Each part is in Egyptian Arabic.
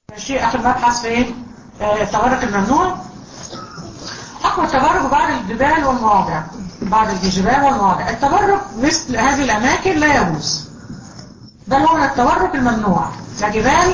شيء اخر مبحث في آه، التبرك الممنوع حكم التبرك بعد الجبال والمواضع بعد الجبال والمواضع التبرك مثل هذه الاماكن لا يجوز ده هو التبرك الممنوع لا جبال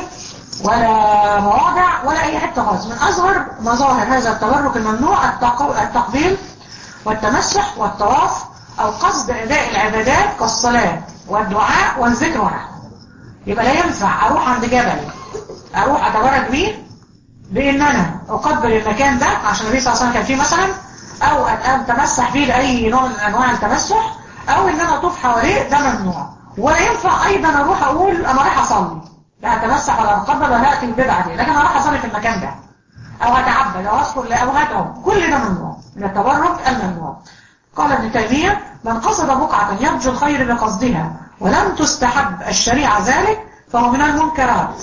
ولا مواضع ولا اي حته خالص من اصغر مظاهر هذا التبرك الممنوع التق- التقبيل والتمسح والطواف او قصد اداء العبادات كالصلاه والدعاء والذكر ونحوه يبقى لا ينفع اروح عند جبل اروح اتبرك بيه بان انا اقبل المكان ده عشان النبي صلى الله عليه وسلم كان فيه مثلا او اتمسح فيه لاي نوع من انواع التمسح او ان انا اطوف حواليه ده ممنوع ولا ينفع ايضا اروح اقول انا رايح اصلي لا اتمسح ولا اتقبل ولا اتي البدعه دي لكن انا رايح اصلي في المكان ده او هتعبد او اذكر لا او هدعو كل ده ممنوع من التبرك الممنوع قال ابن تيميه من قصد بقعه يرجو الخير بقصدها ولم تستحب الشريعه ذلك فهو من المنكرات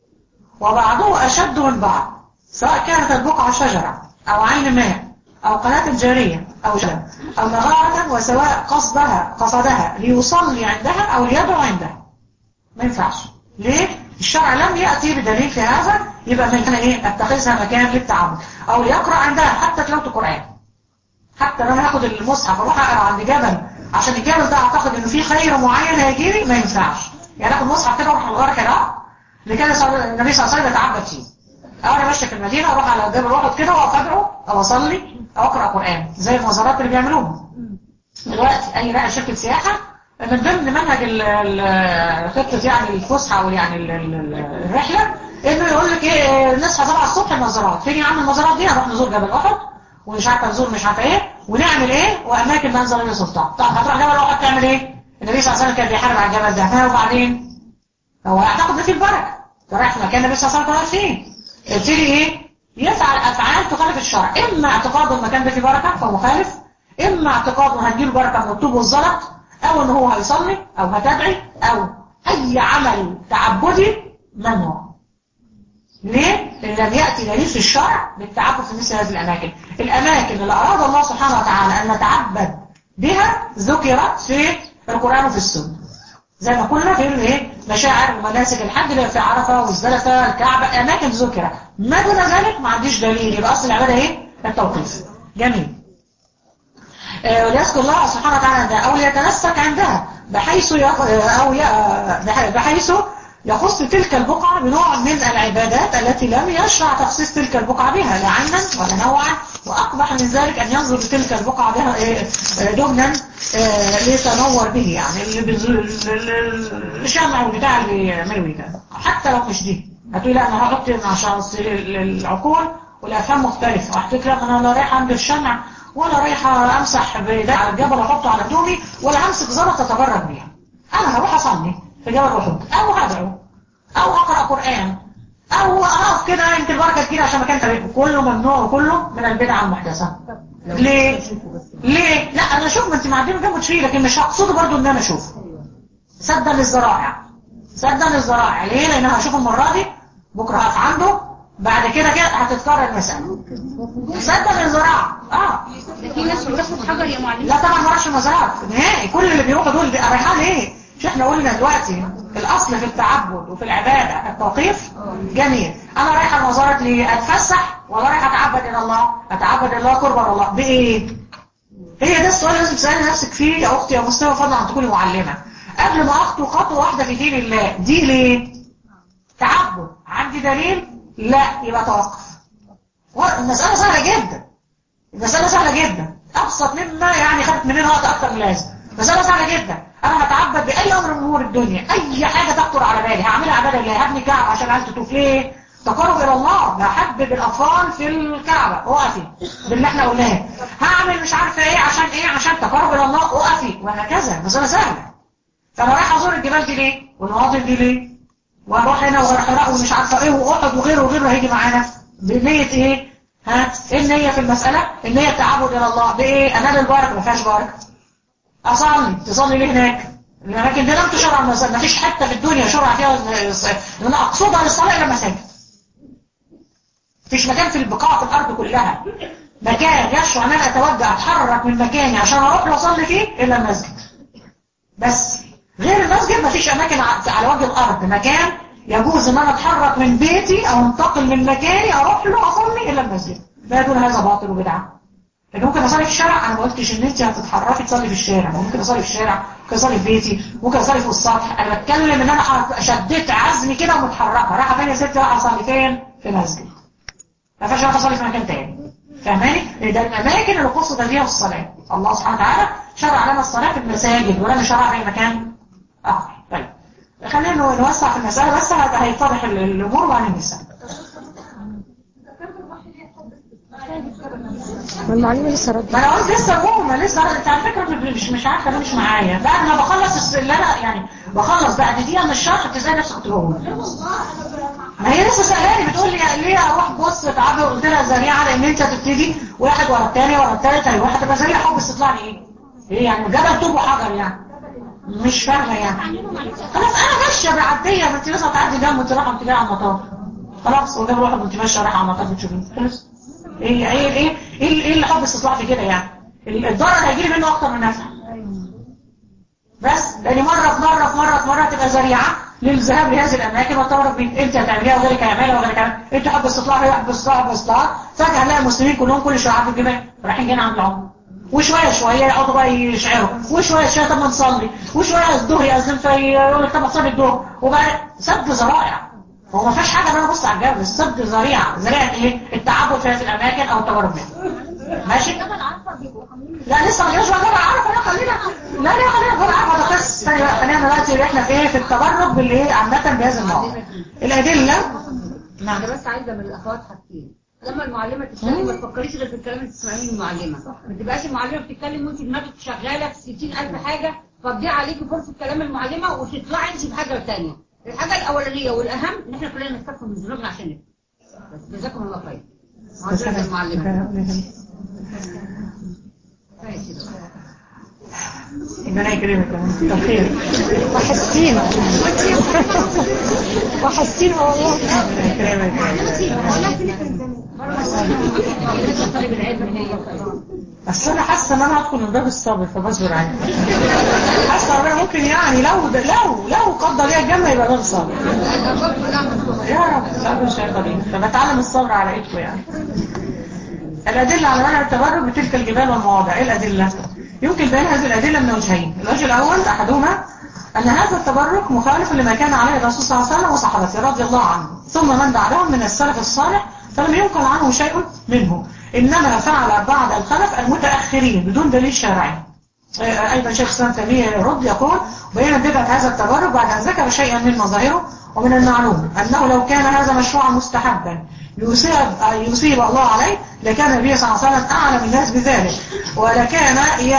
وبعضه أشد من بعض سواء كانت البقعة شجرة أو عين ماء أو قناة جارية أو جبل أو نغارة وسواء قصدها قصدها ليصلي عندها أو ليدعو عندها ما ينفعش ليه؟ الشرع لم يأتي بدليل في هذا يبقى من هنا إيه اتخذها مكان للتعبد أو ليقرأ عندها حتى تلاوة القرآن حتى لو هاخد المصحف اروح اقرا عند جبل عشان الجبل ده اعتقد انه فيه خير معين هيجيلي ما ينفعش يعني اخد مصحف كده واروح الغار كده لكده صار النبي صلى الله عليه وسلم يتعبد فيه او انا ماشي في المدينه اروح على جبل واحد كده واقف ادعو او اصلي او اقرا قران زي المزارات اللي بيعملوها دلوقتي اي بقى شركه سياحه من ضمن منهج ال- ال- خطه يعني الفسحه او يعني ال- ال- ال- الرحله انه يقول لك ايه نصحى 7 الصبح المزارات فين يا عم المزارات دي هنروح نزور جبل احد ومش عارفه نزور مش عارفه ايه ونعمل ايه واماكن منزل النبي سلطان طب هتروح جبل احد تعمل ايه النبي صلى الله عليه وسلم كان بيحارب على الجبل ده ها وبعدين هو اعتقد ان في البركه ده رايح في مكان النبي صلى الله عليه وسلم كان فيه ابتدي ايه يفعل افعال تخالف الشرع اما اعتقاد المكان ده فيه بركه فهو مخالف اما اعتقاد انه هتجيله بركه من الطوب والزلط او ان هو هيصلي او هتدعي او اي عمل تعبدي ممنوع ليه؟ لأن لم يأتي دليل في الشرع بالتعبد في مثل هذه الأماكن الأماكن اللي أراد الله سبحانه وتعالى أن نتعبد بها ذكرت في القرآن وفي السنة زي ما قلنا في الايه مشاعر ومناسك الحج اللي في عرفة والزلفة الكعبة أماكن ذكرت ما دون ذلك ما عنديش دليل يبقى أصل العبادة إيه؟ التوقيف جميل آه، وليذكر الله سبحانه وتعالى عندها أو ليتنسك عندها بحيث يق... أو ي... بح- بحيث يخص تلك البقعة بنوع من العبادات التي لم يشرع تخصيص تلك البقعة بها لا عينا ولا نوعا وأقبح من ذلك أن ينظر تلك البقعة بها إيه، آه، دهنا آه، ليتنور به يعني اللي بز- ال- ال- الشمع والبتاع اللي مروي ده حتى لو مش دي هتقولي لا أنا هحط عشان أصل العقول والأفهام مختلفة وهحكيك لا أنا لا رايحة عند الشمع ولا رايحة أمسح بإيدي على الجبل وأحطه على هدومي ولا همسك زلطة أتبرد بيها أنا هروح أصلي في جبل أحد أو هدعو أو أقرأ قرآن أو أقف كده يمكن البركة تجيلي عشان مكان تاريخي كله ممنوع وكله من البدع المحدثة ليه؟ ليه؟ لا أنا أشوف ما أنت معدين جنب تشيل لكن مش هقصده برضو إن أنا أشوف سدا للذرائع سدا للذرائع ليه؟ لأن أنا هشوف المرة دي بكرة هقف عنده بعد كده كده هتتكرر المسألة سدا للذراع اه ده في ناس بتاخد حجر يا معلم لا طبعا ما راحش المزارات نهائي كل اللي بيروحوا دول بيبقى رايحين ليه مش احنا قلنا دلوقتي الاصل في التعبد وفي العباده التوقيف جميل انا رايحه المزارات ليه اتفسح ولا رايحه اتعبد الى الله اتعبد الله قربا الى الله بايه هي ده السؤال اللي لازم تسالي نفسك فيه يا اختي يا مستوى فضلا ان تكوني معلمه قبل ما اخطو خطوه واحده في دين الله دي ليه تعبد عندي دليل لا يبقى توقف المساله سهله جدا المسألة سهلة جدا أبسط مما يعني خدت مننا وقت أكتر من لازم مسألة سهلة جدا أنا هتعبد بأي أمر من أمور الدنيا أي حاجة تخطر على بالي هعملها عبادة لله هبني كعبة عشان عايز تطوف ليه؟ تقرب إلى الله بحبب الأطفال في الكعبة وقفي باللي احنا قلناه هعمل مش عارفة إيه عشان إيه عشان تقرب إلى الله وقفي وهكذا مسألة سهلة فأنا رايح أزور الجبال دي ليه؟ والمواطن دي ليه؟ واروح هنا واروح هنا ومش عارفه ايه واحد وغيره وغيره هيجي معانا بنيه ايه ها ايه النيه في المساله النيه التعبد الى الله بايه انال البركه ما فيهاش بركه اصلي تصلي ليه هناك الاماكن دي لم تشرع المساجد ما فيش حته في الدنيا شرع فيها ان انا اقصدها للصلاه الا مساجد مفيش مكان في البقاع في الارض كلها مكان يشرع ان انا اتوجه اتحرك من مكاني عشان اروح واصلي فيه الا المسجد بس غير المسجد مفيش اماكن ع- على وجه الارض مكان يجوز ان انا اتحرك من بيتي او انتقل من مكاني اروح له اصلي الى المسجد لا يقول هذا باطل وبدعه لكن ممكن اصلي في الشارع انا ما قلتش ان انت هتتحركي تصلي في الشارع ممكن اصلي في الشارع ممكن اصلي في بيتي ممكن اصلي في السطح انا بتكلم ان انا شديت عزمي كده ومتحركه رايحه فين يا ستي رايحه اصلي فين في مسجد ما ينفعش اروح اصلي في مكان تاني فاهماني ده الاماكن اللي قصد فيها الصلاه الله سبحانه وتعالى شرع لنا الصلاه في المساجد ولا شرع في مكان اخر طيب خلينا نوسع في المساله بس هيتضح الامور وعن النساء والمعلمة لسه رد ما انا قلت لسه مهمه لسه انت على فكره مش مش عارفه ليه مش معايا بعد ما بخلص اللي انا يعني بخلص بعد دقيقه من الشرح تلاقي نفسك كنت بقول ما هي لسه سالاني بتقول لي ليه اروح بص تعبي قلت لها ذريعه لان انت هتبتدي واحد ورا الثاني ورا الثالث اي واحد تبقى ذريعه حب استطلاع ايه؟ ايه يعني جبل طوب وحجر يعني مش فاهمه يعني خلاص انا ماشيه بعديه ما انت لسه هتعدي جنب وانت رايحه وانت جايه على المطار خلاص وجنب واحد وانت ماشيه رايحه على المطار بتشوفيه خلاص ايه ايه ايه ايه ايه اللي حب استطلاع في كده يعني الضرر هيجي لي منه اكتر من نفع بس لان مره في مره في مره في مره تبقى ذريعه للذهاب لهذه الاماكن والتورط بين انت هتعمليها وغيرك هيعملها وغيرك هيعملها انت حب استطلاع هي حب استطلاع حب استطلاع فجاه نلاقي المسلمين كلهم كل شويه في الجبال رايحين جايين عند العمر وشويه شويه يقعدوا بقى يشعروا وشويه شويه طب ما نصلي وشويه الظهر يأذن فيقول لك طب اصلي الظهر وبقى سد ذرائع هو ما فيش حاجه ان انا ابص على الجبل السد ذريعه ذريعه ايه التعبد في هذه الاماكن او التجارب ماشي لا لسه ما جاش بقى جبل عرفه لا خلينا لا لا خلينا جبل عرفه ده قصه ثانيه بقى خلينا دلوقتي احنا في ايه في التبرك بالايه عامه بهذا الموضوع الادله نعم انا بس عايزه من الاخوات حاجتين لما المعلمه تتكلم ما تفكريش غير في الكلام اللي تسمعيه من المعلمه ما تبقاش المعلمه بتتكلم وانت دماغك شغاله في 60000 حاجه فتضيع عليكي فرصه كلام المعلمه وتطلعي انت بحاجه ثانيه الحاجه الاولانيه والاهم ان احنا كلنا نستغفر من ذنوبنا عشان نفهم بس جزاكم الله خير معذره المعلمه ربنا يكرمك كتر خير وحسينا وحسينا والله ربنا يكرمك بس انا حاسه ان انا هدخل من باب الصبر فبصبر عني حاسه ان انا ممكن يعني لو لو لو قدر لي الجنه يبقى باب الصبر يا رب لا مش هيقدر فبتعلم الصبر على ايدكم يعني الادله على منع التبرك بتلك الجبال والمواضع ايه الادله يمكن بيان هذه الادله من وجهين الوجه الاول احدهما أن هذا التبرك مخالف لما كان عليه الرسول صلى الله عليه وسلم وصحابته رضي الله عنهم ثم من بعدهم من السلف الصالح فلم ينقل عنه شيء منه إنما فعل بعض الخلف المتأخرين بدون دليل شرعي أيضا شيخ الإسلام تيمية يرد يقول بين بدعة هذا التبرك بعد أن ذكر شيئا من مظاهره ومن المعلوم أنه لو كان هذا مشروعا مستحبا يصيب, يصيب الله عليه لكان النبي صلى الله عليه وسلم أعلم الناس بذلك ولكان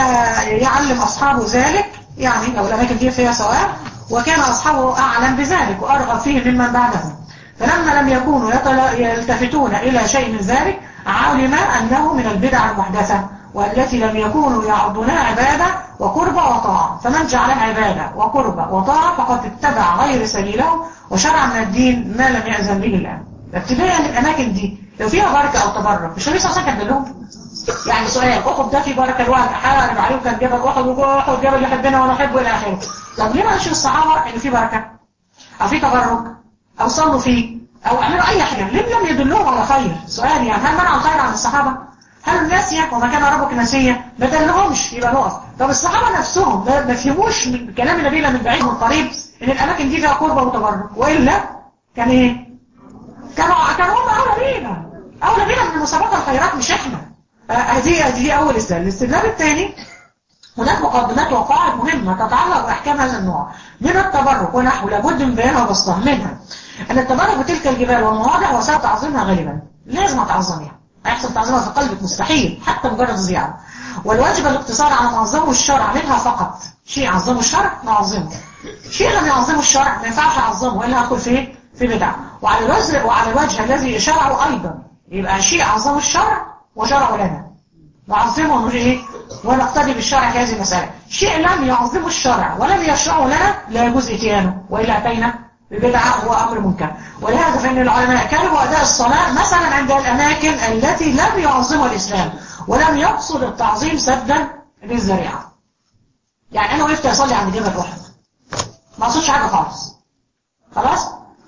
يعلم أصحابه ذلك يعني لو الأماكن دي فيها سواء وكان أصحابه أعلم بذلك وأرغب فيه ممن بعدهم فلما لم يكونوا يلتفتون إلى شيء من ذلك علم أنه من البدع المحدثة والتي لم يكونوا يعضونها عبادة وقربة وطاعة فمن جعلها عبادة وقربة وطاعة فقد اتبع غير سبيله وشرع من الدين ما لم يأذن به الله ابتداء الأماكن دي لو فيها بركة أو تبرك مش لسه سكت دلهم يعني سؤال أحد ده في بركة الواحد حارب عليهم كان جبل أحد وأحد جبل يحبنا ونحبه إلى آخره طب ليه ما قالش الصحابة إن في بركة أو في تبرك أو صلوا فيه أو عملوا أي حاجة ليه لم يدلوهم على خير سؤال يعني هل منعوا الخير عن الصحابة هل ناسية وما كان ربك ناسية ما دلهمش يبقى نقف طب الصحابة نفسهم ما فهموش من كلام النبي من بعيد من قريب ان الاماكن دي فيها قربة وتبرك والا كان ايه كانوا كانوا هم اولى بينا اولى بينا من مسابقة الخيرات مش احنا هذه هذه اول استدلال الاستدلال الثاني هناك مقدمات وقواعد مهمة تتعلق بأحكام هذا النوع من التبرك ونحو لابد من بيانها وبسطها منها أن التبرك بتلك الجبال والمواضع وسائل تعظيمها غالبا لازم تعظمها هيحصل تعظيمها في قلبك مستحيل حتى مجرد الزيارة والواجب الاقتصار على معظمه الشرع منها فقط شيء عظمه الشرع نعظمه شيء لم يعظمه الشرع ما ينفعش اعظمه والا هدخل فيه في بدعة وعلى الوجه وعلى الوجه الذي شرعه ايضا يبقى شيء عظمه الشرع وشرعه لنا نعظمه ايه ونقتدي بالشرع في هذه المسألة شيء لم يعظمه الشرع ولم يشرعه لنا لا يجوز اتيانه وإلا أتينا ببدعة وأمر منكر ولهذا فإن العلماء كانوا أداء الصلاة مثلا عند الأماكن التي لم يعظمها الإسلام ولم يقصد التعظيم سدا للذريعة يعني أنا وقفت أصلي عند جبل أحد ما أقصدش حاجة خالص خلاص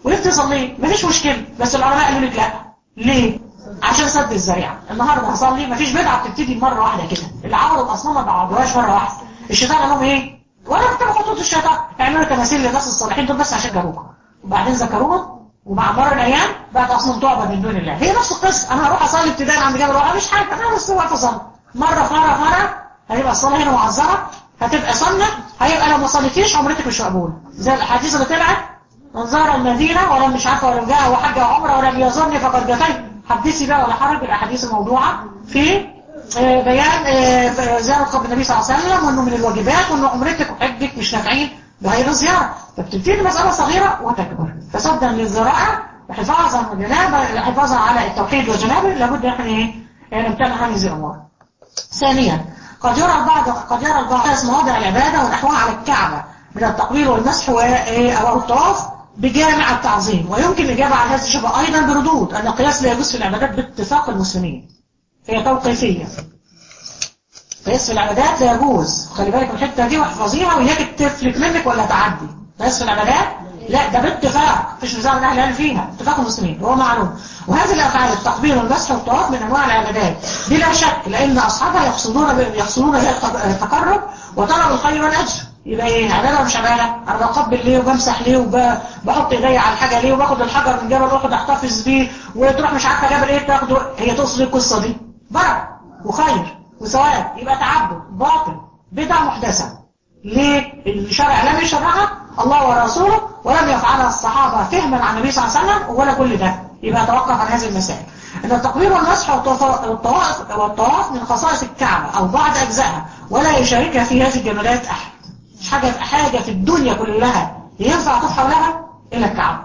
وانت صليت مفيش مشكله بس العلماء قالوا لك لا ليه عشان سد الذريعه النهارده هصلي مفيش بدعه بتبتدي مره واحده كده اللي عملوا الاصنام ما بعضوهاش مره واحده الشيطان قال لهم ايه ولا كنت خطوط الشيطان اعملوا تماثيل للناس الصالحين دول بس عشان جابوكم وبعدين ذكروهم ومع مر الايام بقت اصنام تعبد من دون الله هي نفس القصه انا هروح اصلي ابتداء عند جبل واحد مش حاجه انا بس واقف اصلي مره في مره في مره هيبقى الصلاه هنا معذره هتبقى سنه هيبقى لو ما صليتيش عمرتك مش مقبوله زي الاحاديث اللي طلعت من زار المدينه ولم مش عارفه ولم جاء وحج وعمره ولم يزورني فقد جفيت حدثي بقى ولا حرج الاحاديث الموضوعه في آه، بيان آه، زياره قبر النبي صلى الله عليه وسلم وانه من الواجبات وانه عمرتك وحجك مش نافعين بغير الزياره فبتبتدي مساله صغيره وتكبر فصدا للذراعه حفاظا وجنابه حفاظا على التوحيد وجنابه لابد احنا ايه يعني نمتنع عن هذه الامور ثانيا قد يرى البعض قد يرى البعض ناس مواضع العباده ونحوها على الكعبه من التقبيل والمسح و- إيه، او الطواف بجامع التعظيم ويمكن الاجابه على هذا الشبه ايضا بردود ان القياس لا يجوز في العبادات باتفاق المسلمين هي توقيفيه قياس في العبادات لا يجوز خلي بالك من الحته دي واحفظيها وإياك تفلت منك ولا تعدي قياس في العبادات لا ده باتفاق مفيش نزاع من اهل العلم فيها اتفاق المسلمين وهو معلوم وهذه الافعال التقبيل والمسح والطواف من انواع العبادات بلا شك لان اصحابها يقصدون يقصدون بها التقرب وطلب الخير والاجر يبقى ايه عباده ولا مش عباده انا بقبل ليه وبمسح ليه وبحط ايدي على الحاجه ليه وباخد الحجر من جبل احد احتفظ بيه وتروح مش عارفه جبل ايه تاخده هي تقصد إيه القصه دي بركه وخير وثواب يبقى تعبد باطل بدعه محدثه ليه الشرع لم يشرعها الله ورسوله ولم يفعلها الصحابة فهما عن النبي صلى الله عليه وسلم ولا كل ده يبقى توقف عن هذه المسائل ان التقبيل والمسح والطواف والطواف- والطواف من خصائص الكعبة او بعض اجزائها ولا يشاركها في هذه الجمالات احد مش حاجة حاجة في الدنيا كلها ينفع تطوف حولها الا الكعبة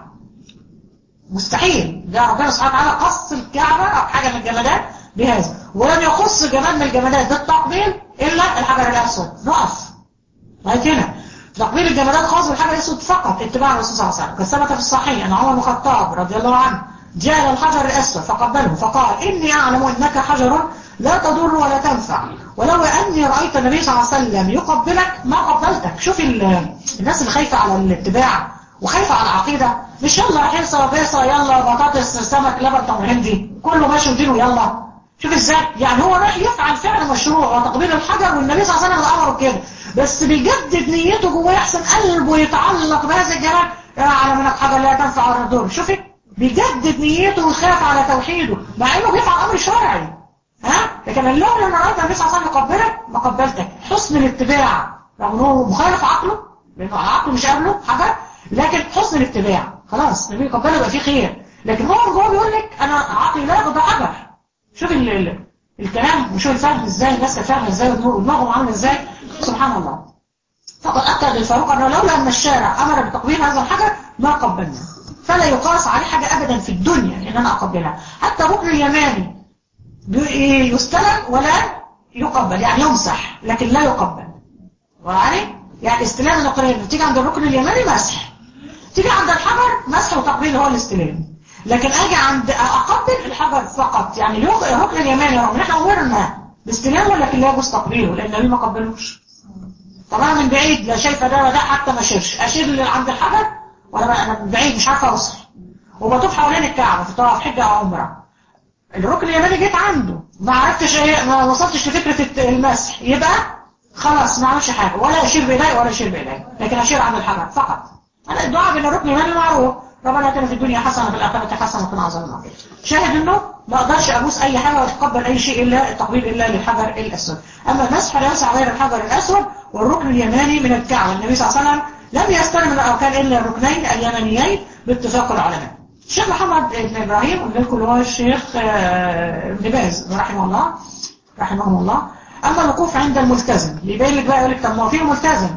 مستحيل ده ربنا سبحانه وتعالى قص الكعبة او حاجة من الجمادات بهذا ولم يخص جمال من الجمادات بالتقبيل الا الحجر الاسود نقف لغايه هنا تقبيل الجمادات خاص بالحجر الاسود فقط اتباع الرسول صلى الله عليه وسلم كما ثبت في الصحيح ان عمر بن الخطاب رضي الله عنه جاء الى الحجر الاسود فقبله فقال اني اعلم انك حجر لا تضر ولا تنفع ولو اني رايت النبي صلى الله عليه وسلم يقبلك ما قبلتك شوف ال- الناس اللي خايفه على الاتباع وخايفه على العقيده مش يلا حصه بيصه يلا بطاطس سمك لبن تمر هندي كله ماشي ودينه يلا شوف ازاي يعني هو رايح يفعل فعل مشروع وتقبيل الحجر والنبي صلى الله عليه وسلم امره كده بس بيجدد نيته جواه يحسن قلبه يتعلق بهذا الجلال يا على منك حجر لا تنفع ولا تضر شوفي بيجدد نيته ويخاف على توحيده مع انه بيفعل امر شرعي ها لكن اللون لما رايت النبي صلى الله عليه وسلم يقبلك ما قبلتك حسن الاتباع رغم انه مخالف عقله لانه عقله مش قابله حاجه لكن حسن الاتباع خلاص النبي يقبله يبقى فيه خير لكن هو من جوه بيقول لك انا عقلي لا ياخد حجر شوف ال ال الكلام وشوف الفهم ازاي الناس فاهمه ازاي ودماغهم عامله ازاي سبحان الله فقد اكد الفاروق انه لولا ان الشارع امر بتقبيل هذا الحجر ما قبلنا فلا يقاس عليه حاجه ابدا في الدنيا ان انا اقبلها حتى ركن اليماني بي- يستلم ولا يقبل يعني يمسح لكن لا يقبل وعلي يعني استلام الركن تيجي عند الركن اليماني مسح تيجي عند الحجر مسح وتقبيل هو الاستلام لكن اجي عند اقبل الحجر فقط يعني اليوم- الركن اليماني رغم ان احنا امرنا باستلامه لكن لا يجوز تقبيله لان النبي ما قبلوش طبعا من بعيد لا شايفه ده ولا ده حتى ما شيرش اشير اللي عند الحجر وانا بقى انا من بعيد مش عارفه اوصل وبطوف حوالين الكعبه في طواف حجه او عمره الركن اليماني جيت عنده ما عرفتش ايه ما وصلتش لفكره الت- المسح يبقى خلاص ما اعملش حاجه ولا اشير بايدي ولا اشير بايدي لكن اشير عند الحجر فقط انا الدعاء بين الركن اليماني معروف ربنا اتنا في الدنيا حسنه وفي الاخره حسنه وقنا عذاب النار شاهد انه ما اقدرش ابوس اي حاجه واتقبل اي شيء الا التقبيل الا للحجر الاسود اما المسح لا يسع غير الحجر الاسود والركن اليماني من الكعبه النبي صلى الله عليه وسلم لم يستلم من الاركان الا الركنين اليمانيين باتفاق العلماء الشيخ محمد بن ابراهيم قلت لكم اللي هو الشيخ آه، ابن باز رحمه الله رحمه الله اما الوقوف عند الملتزم يبين لك بقى يقول لك طب ما هو في ملتزم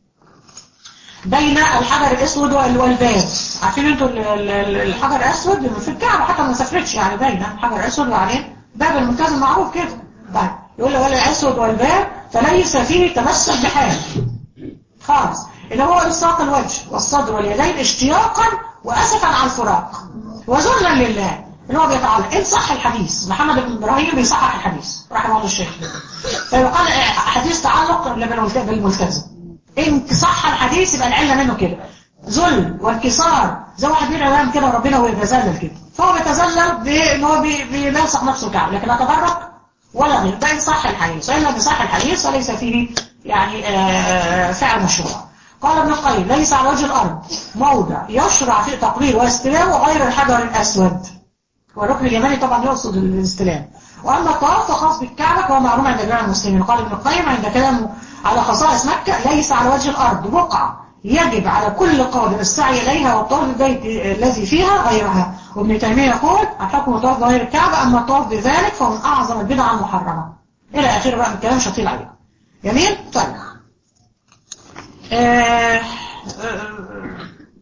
بين الحجر الاسود وال- والباب عارفين انتوا ال- ال- ال- الحجر الاسود في الكعبه حتى ما سافرتش يعني بين الحجر الاسود وبعدين باب الملتزم معروف كده طيب يقول له الاسود والباب فليس فيه تمسك بحال خالص اللي هو إلصاق الوجه والصدر واليدين اشتياقا وأسفا على الفراق وذلا لله اللي هو بيتعلق إن صح الحديث محمد بن إبراهيم بيصحح الحديث رحمه الله الشيخ فيقال حديث تعلق بالملت- بالملتزم إن صح الحديث يبقى العلة منه كده ذل وانكسار زي واحد بيدعي كده ربنا ويتذلل كده فهو بيتذلل بان هو بي- بيلصق نفسه كعب لكن اتبرك ولا غير ده ان صح الحديث وان لم يصح الحديث فليس فيه يعني آه، فعل مشروع قال ابن القيم ليس على وجه الارض موضع يشرع فيه تقرير واستلام غير الحجر الاسود والركن اليماني طبعا يقصد الاستلام واما الطواف فخاص بالكعبه فهو معلوم عند جميع المسلمين قال ابن القيم عند كلامه على خصائص مكه ليس على وجه الارض بقعه يجب على كل قادر السعي اليها والطواف البيت الذي فيها غيرها وابن تيميه يقول الحكم الطواف بغير الكعبه اما الطواف بذلك فهو من اعظم البدع المحرمه الى اخره بقى من الكلام مش هطيل عليه جميل طيب آه، آه،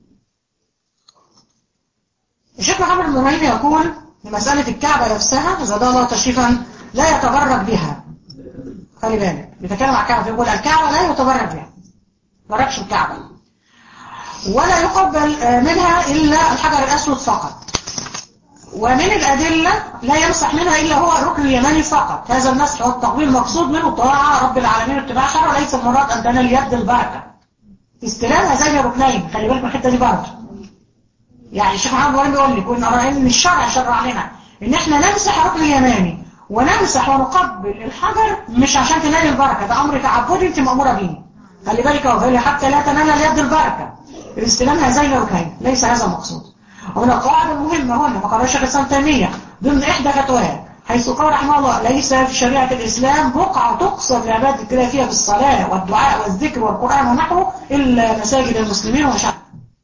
الشيخ محمد بن ابراهيم يقول لمسألة الكعبة نفسها زاد الله تشريفا لا يتبرك بها خلي بالك بيتكلم عن الكعبة يقول الكعبة لا يتبرك بها بركش الكعبة ولا يقبل آه، منها إلا الحجر الأسود فقط ومن الأدلة لا يمسح منها إلا هو الركن اليماني فقط هذا المسح والتقبيل مقصود منه طاعة رب العالمين واتباع شرعه ليس المراد أن تنال اليد البركة استلام هذين الركنين خلي بالك من الحتة دي برضه يعني الشيخ محمد ابراهيم بيقول لك وان ان الشرع شرع لنا ان احنا نمسح ركن اليماني ونمسح ونقبل الحجر مش عشان تنال البركه ده امر تعبدي انت ماموره به خلي بالك اهو قال حتى لا تنال اليد البركه الاستلام هذين الركنين ليس هذا المقصود ومن القواعد المهمه هنا ما قالها الشيخ الاسلام تيميه ضمن احدى فتواه حيث قال رحمه الله ليس في شريعه الاسلام بقعه تقصد لعباده الله فيها بالصلاه والدعاء والذكر والقران ونحوه الا مساجد المسلمين ومشاعر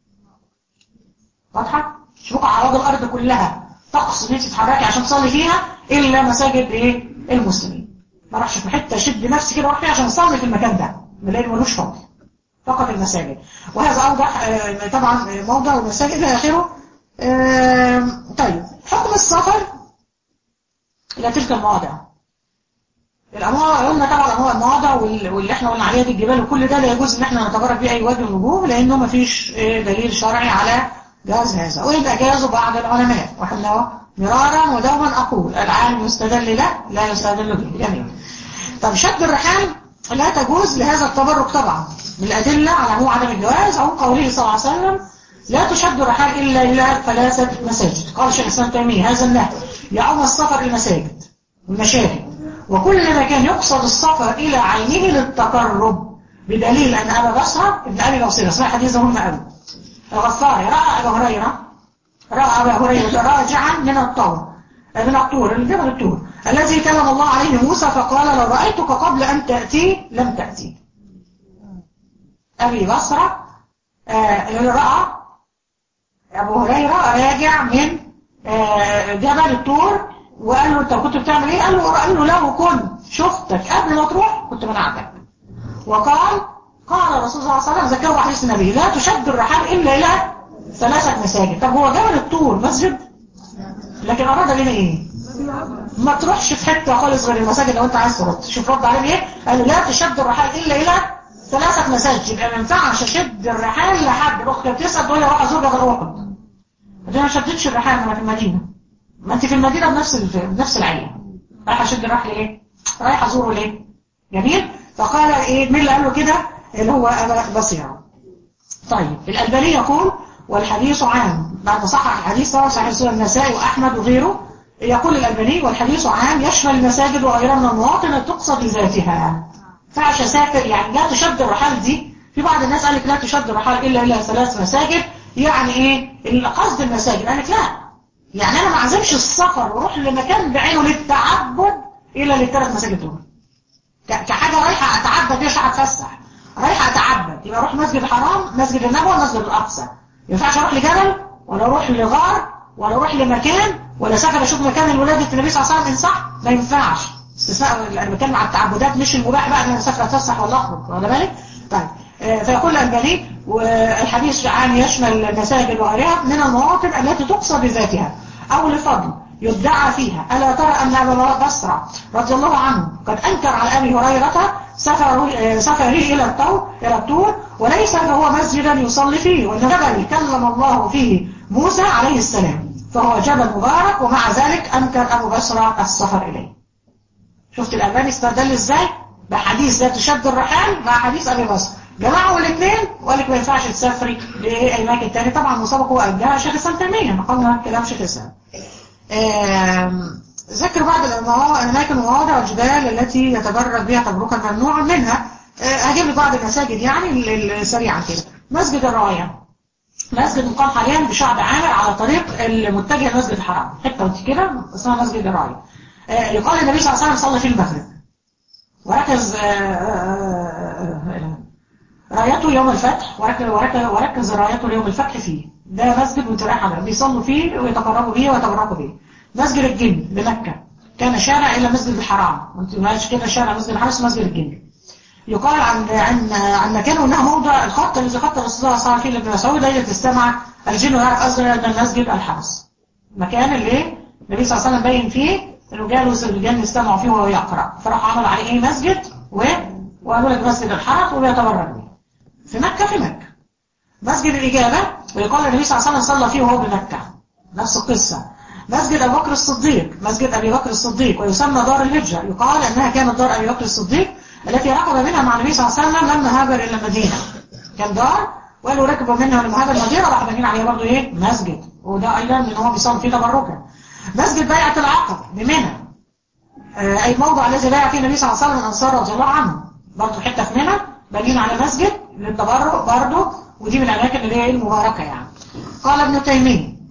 واضحة؟ مش بقى على وجه الأرض كلها تقصد ان انت تتحركي عشان تصلي فيها إلا مساجد إيه؟ المسلمين ما راحش في حتة شد نفسي كده واروح فيها عشان أصلي في المكان ده بلاقي ملوش فضل فقط المساجد وهذا أوضح آه، طبعا آه، موضع والمساجد إلى آخره آه، طيب حكم السفر إلى تلك المواضع الأمواضع قلنا طبعا الأمواضع المواضع وال- واللي احنا قلنا عليها دي الجبال وكل ده لا يجوز ان احنا نتبرك بيه أي وجه من الوجوه لأنه ما فيش آه، دليل شرعي على جاز هذا ويبقى جازه بعض العلماء واحنا مرارا ودوما أقول العالم يستدل له لا يستدل به جميل طب شد الرحال لا تجوز لهذا التبرك طبعا من الأدلة على عموم عدم الجواز أو قوله صلى الله عليه وسلم لا تشد الرحال إلا إلى ثلاثة مساجد قال شيخ الإسلام تيمية هذا النهي يعم السفر المساجد والمشاهد وكل ما كان يقصد السفر إلى عينه للتقرب بدليل أن أبا بصرة ابن أبي بصيرة اسمها حديث مهم أوي الغفاري رأى أبا هريرة رأى أبا هريرة راجعا من الطور من الطور الجبل الطور الذي كلم الله عليه موسى فقال لو رأيتك قبل أن تأتي لم تأتي أبي بصرة آه، اللي رأى أبو هريرة راجع من آه، جبل الطور وقال له أنت كنت بتعمل إيه؟ قال له قال له لو كنت شفتك قبل ما تروح كنت منعتك وقال قال الرسول صلى الله عليه وسلم ذكره حديث النبي لا تشد الرحال إلا إلى ثلاثة مساجد طب هو جبل الطور مسجد لكن أراد لنا إيه ما تروحش في حتة خالص غير المساجد لو أنت عايز ترد شوف رد عليه إيه قال له لا تشد الرحال إلا إلى ثلاثة مساجد يبقى ما ينفعش أشد الرحال لحد الأخت بتسأل تقول لي أروح أزور جبل أحد أنت ما شدتش الرحال ما أنا في المدينة ما أنت في المدينة بنفس ال- بنفس العيلة رايح أشد الرحل ليه؟ رايح أزوره ليه؟ جميل؟ فقال إيه مين اللي قال له كده؟ اللي هو أبا بصيرة طيب الألباني يقول والحديث عام بعد صحح الحديث طبعا صحيح سورة النساء وأحمد وغيره يقول الألباني والحديث عام يشمل المساجد وغيرها من المواطن التي تقصد لذاتها فعش سافر يعني لا تشد الرحال دي في بعض الناس قال لك لا تشد الرحال إلا إلى ثلاث مساجد يعني إيه قصد المساجد قال لك لا يعني أنا ما أعزمش السفر واروح لمكان بعينه للتعبد إلا للثلاث مساجد دول ك- كحاجة رايحة أتعبد مش هتفسح رايحة أتعبد يبقى أروح مسجد الحرام مسجد النبوي مسجد الأقصى ما ينفعش أروح لجبل ولا أروح لغار ولا أروح لمكان ولا سافر أشوف مكان الولادة النبي صلى الله عليه وسلم إن صح ما ينفعش استثناء أنا بتكلم على التعبدات مش المباح بقى إن أنا أسافر أتفسح ولا أخرج واخد بالك؟ طيب آه، فيقول الألباني والحديث عام يشمل المساجد وغيرها من المواطن التي تقصد بذاتها أو لفضل يدعى فيها ألا ترى أن أبا بصرة رضي الله عنه قد أنكر على أبي هريرة سفره آه، سفره إلى الطور إلى الطور وليس هو مسجدا يصلي فيه وإن جبل كلم الله فيه موسى عليه السلام فهو جبل مبارك ومع ذلك أنكر أبو بصرة السفر إليه شفت الألباني استدل إزاي بحديث لا تشد الرحال مع حديث أبي بصر جماعة والاثنين وقال لك ما ينفعش تسافري لأي أماكن تاني طبعا مصابك هو أجلها شيخ الإسلام تيمية نقلنا كلام شيخ الإسلام آم، ذكر بعض الموا- الأماكن والمواضع والجبال التي يتجرد بها تبركا ممنوعا منها آه، هجيب لك بعض المساجد يعني ال- ال- سريعا كده مسجد الراية مسجد مقام حاليا بشعب عامر على طريق المتجه لمسجد الحرام حته وانت كده اسمها مسجد الراية آه، يقال النبي صلى الله عليه وسلم صلى فيه المغرب وركز آه، آه، آه، رايته يوم الفتح وركز, وركز, وركز رايته ليوم الفتح فيه ده مسجد متراح على بيصلوا فيه ويتقربوا به ويتبركوا به مسجد الجن بمكة كان شارع إلى مسجد الحرام وانت ماشي كده شارع مسجد الحرام اسمه مسجد الجن يقال عن عن عن مكانه انها موضع الخط الذي خط الرسول صلى الله عليه وسلم فيه لابن مسعود ليله استمع الجن ويعرف اصلا ان المسجد الحرس مكان اللي النبي صلى الله عليه وسلم بين فيه انه جالس الجن يستمعوا فيه وهو يقرا فراح عمل عليه ايه مسجد و وقالوا لك مسجد الحرس وبيتبرك به في مكه في مكه مسجد الإجابة ويقال النبي صلى الله عليه وسلم صلى فيه وهو بمكة نفس القصة مسجد أبي بكر الصديق مسجد أبي بكر الصديق ويسمى دار الهجرة يقال أنها كانت دار أبي بكر الصديق التي ركب منها مع النبي صلى الله عليه وسلم لما هاجر إلى المدينة كان دار وقالوا ركبوا منها لما هاجر المدينة راح بنين عليها برضه إيه مسجد وده أيضا من هو بيصلي فيه تبركا مسجد بيعة العقبة بمنى آه، أي موضع الذي بايع فيه النبي صلى الله عليه وسلم الأنصار رضي الله عنهم برضه حتة في منى بنين على مسجد للتبرك برضه ودي من الأماكن اللي هي المباركة يعني قال ابن تيمية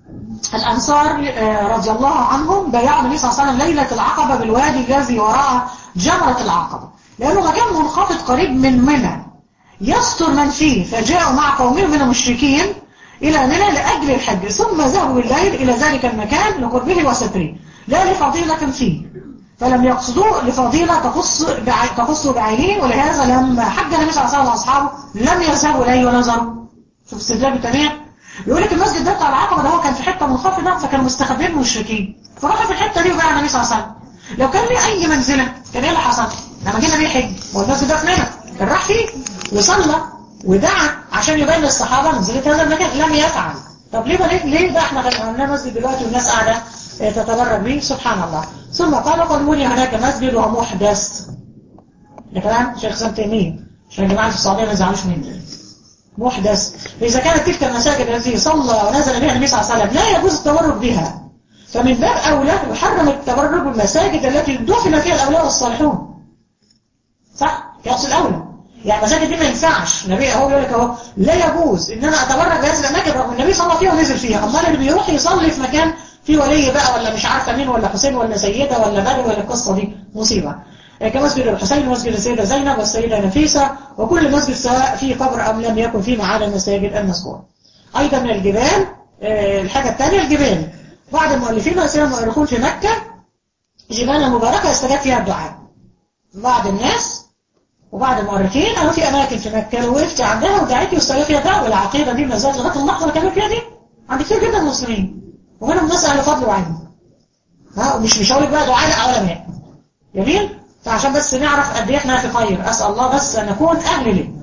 الأنصار آه، رضي الله عنهم بايعوا النبي صلى الله عليه وسلم ليلة العقبة بالوادي الذي وراء جمرة العقبة لأنه مكان منخفض قريب من منى يستر من فيه فجاءوا مع قومهم من المشركين إلى منى لأجل الحج ثم ذهبوا بالليل إلى ذلك المكان لقربه وستره لا لفضيلة فيه فلم يقصدوا لفضيلة تخص بع- تخص بعينه ولهذا لما حج النبي صلى الله عليه وسلم وأصحابه لم يذهبوا إليه ولا زاروا شوف استدلال التانية يقول لك المسجد ده بتاع العقبة ده هو كان في حتة منخفضة فكانوا مستخبين من المشركين فراحوا في الحتة دي وباع النبي صلى الله عليه وسلم لو كان ليه أي منزلة كان إيه اللي حصل؟ لما جينا بيه حج والمسجد ده في منى كان راح فيه وصلى ودعا عشان يبين للصحابة منزلة هذا المكان لم يفعل طب ليه ليه ليه ده احنا عملنا مسجد دلوقتي والناس قاعدة اه، تتبرك به سبحان الله ثم قال قالوا هناك مسجد وهو محدث ده كلام شيخ سام تيمية عشان الجماعة في السعودية ما يزعلوش مني محدث فإذا كانت تلك المساجد التي صلى ونزل بها النبي صلى الله عليه وسلم لا يجوز التبرك بها فمن باب أولى يحرم التبرك بالمساجد التي دفن فيها الأولياء والصالحون صح؟ يقصد الأولى يعني المساجد دي ما ينفعش النبي اهو يقول لك اهو لا يجوز ان انا اتبرك بهذه الاماكن رغم النبي صلى فيها ونزل فيها امال اللي بيروح يصلي في مكان فيه ولي بقى ولا مش عارفه مين ولا حسين ولا سيده ولا بدر ولا القصه دي مصيبه آه، كمسجد الحسين ومسجد السيده زينب والسيده نفيسه وكل مسجد سواء فيه قبر ام لم يكن فيه معاد المساجد المذكوره ايضا من الجبال آه، الحاجه الثانيه الجبال بعض المؤلفين والسلام مؤرخون في مكه جبال مباركه يستجاب فيها الدعاء بعض الناس وبعض المؤرخين قالوا في اماكن في مكه لو وقفت عندها ودعيتي واستجاب فيها دعوه والعقيده دي ما زالت لغايه اللحظه اللي كانوا فيها دي عند كتير جدا من المسلمين ومنهم ناس اهل فضل وعلم ها ومش مش هقول لك بقى دعاء علماء جميل فعشان بس نعرف قد ايه احنا في خير اسال الله بس ان نكون اهل له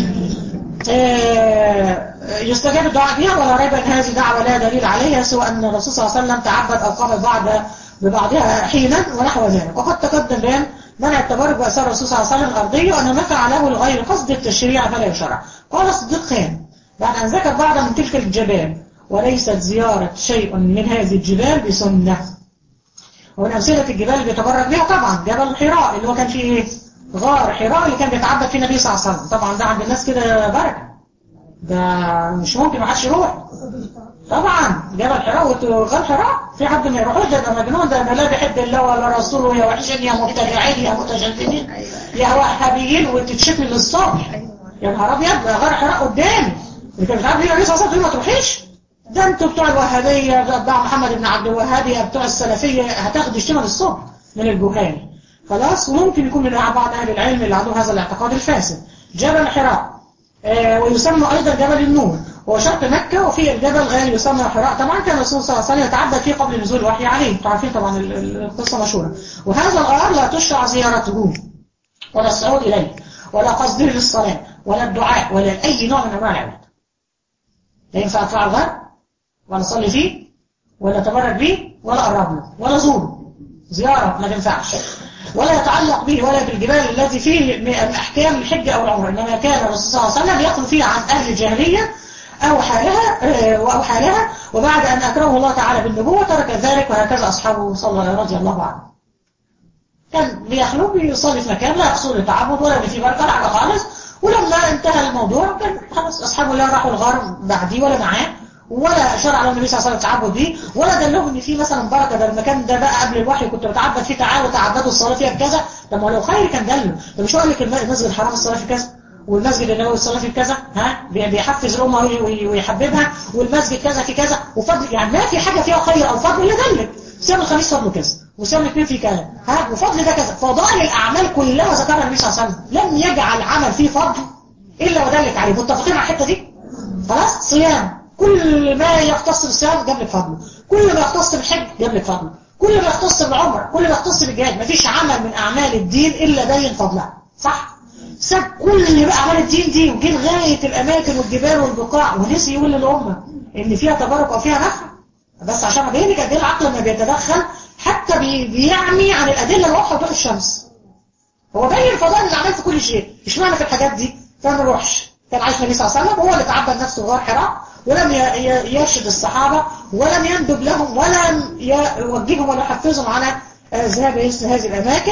آه، يستجاب الدعاء بها ولا ريب ان هذه دعوه لا دليل عليها سوى ان الرسول صلى الله عليه وسلم تعبد او قام بعض ببعضها حينا ونحو ذلك وقد تقدم بيان منع التبرك بأثار الرسول صلى الله عليه وسلم الأرضية وأن ما فعله لغير قصد التشريع فلا يشرع قال الصديق خان بعد أن ذكر بعض من تلك الجبال وليست زيارة شيء من هذه الجبال بسنة ومن أمثلة الجبال اللي بيتبرك بها طبعا جبل حراء اللي هو كان فيه إيه؟ غار حراء اللي كان بيتعبد فيه النبي صلى الله عليه وسلم طبعا ده عند الناس كده بركة ده مش ممكن ما حدش يروح طبعا جبل حراء وغار حراء في حد ما يروحوش ده يبقى مجنون ده لا بيحب الله ولا رسوله يا وحشين يا مبتدعين يا متجددين يا وهابيين وتتشتم للصبح يا نهار ابيض ده غار حراء قدامي انت مش عارف ليه النبي صلى الله عليه وسلم ما تروحيش ده انتوا بتوع الوهابيه ده بتاع محمد بن عبد الوهاب يا بتوع السلفيه هتاخدوا شتيمه للصبح من البخاري خلاص وممكن يكون من بعض اهل العلم اللي عندهم هذا الاعتقاد الفاسد جبل حراء آه ويسمى ايضا جبل النور هو شرق مكة وفي الجبل غير يسمى حراء طبعا كان الرسول صلى الله عليه وسلم يتعبد فيه قبل نزول الوحي عليه انتوا عارفين طبعا ال- ال- القصة مشهورة وهذا الغار لا تشرع زيارته ولا الصعود إليه ولا قصده للصلاة ولا الدعاء ولا أي نوع من أنواع العبادة لا ينفع أطلع الغار ولا أصلي فيه ولا أتبرك بيه ولا أقرب له ولا أزوره زيارة ما تنفعش ولا يتعلق به ولا بالجبال التي فيه من احكام الحج او العمره انما كان الرسول صلى الله عليه وسلم يقول فيها عن اهل الجاهليه او حالها آه، او حالها وبعد ان اكرمه الله تعالى بالنبوه ترك ذلك وهكذا اصحابه صلى الله رضي الله عنه كان بيخلو بيصلي في مكان لا يقصد التعبد ولا اللي فيه بركه ولا حاجه خالص ولما انتهى الموضوع كان خلاص اصحابه لا راحوا الغار بعديه ولا معاه ولا شرع له النبي صلى الله عليه وسلم التعبد بيه ولا دلهم ان في مثلا بركه ده المكان ده بقى قبل الوحي كنت بتعبد فيه تعالوا تعبدوا الصلاه فيها بكذا طب ما لو خير كان دله ده مش هقول لك الم- المسجد الحرام الصلاه في كذا والمسجد النبوي الصلاه في كذا ها بي- بيحفز الامه وي- وي- ويحببها والمسجد كذا في كذا وفضل يعني ما في حاجه فيها خير او فضل الا دلك صيام الخميس فضله كذا وصيام الاثنين في كذا ها وفضل ده كذا فضائل الاعمال كلها ذكرها النبي صلى الله عليه وسلم لم يجعل عمل فيه فضل الا ودلك عليه متفقين على الحته دي خلاص صيام كل ما يختص بالصيام جاب لك فضله كل ما يختص بالحج جاب لك فضله كل ما يختص بالعمره كل ما يختص بالجهاد مفيش عمل من اعمال الدين الا بين فضلها صح ساب كل بقى اعمال الدين دي وجه لغايه الاماكن والجبال والبقاع ونسي يقول للامه ان فيها تبارك او فيها نفع بس عشان ابين لك قد ايه العقل لما بيتدخل حتى بي- بيعمي عن الادله الواضحه وضوح الشمس هو بين فضائل الاعمال في كل شيء اشمعنى في الحاجات دي فما نروحش كان عايش النبي صلى الله عليه وسلم هو اللي تعبد نفسه في غار حراء ولم ي- ي- يرشد الصحابه ولم يندب لهم ولم ي- يوجههم ولا يحفزهم على آه، ذهاب مثل هذه الاماكن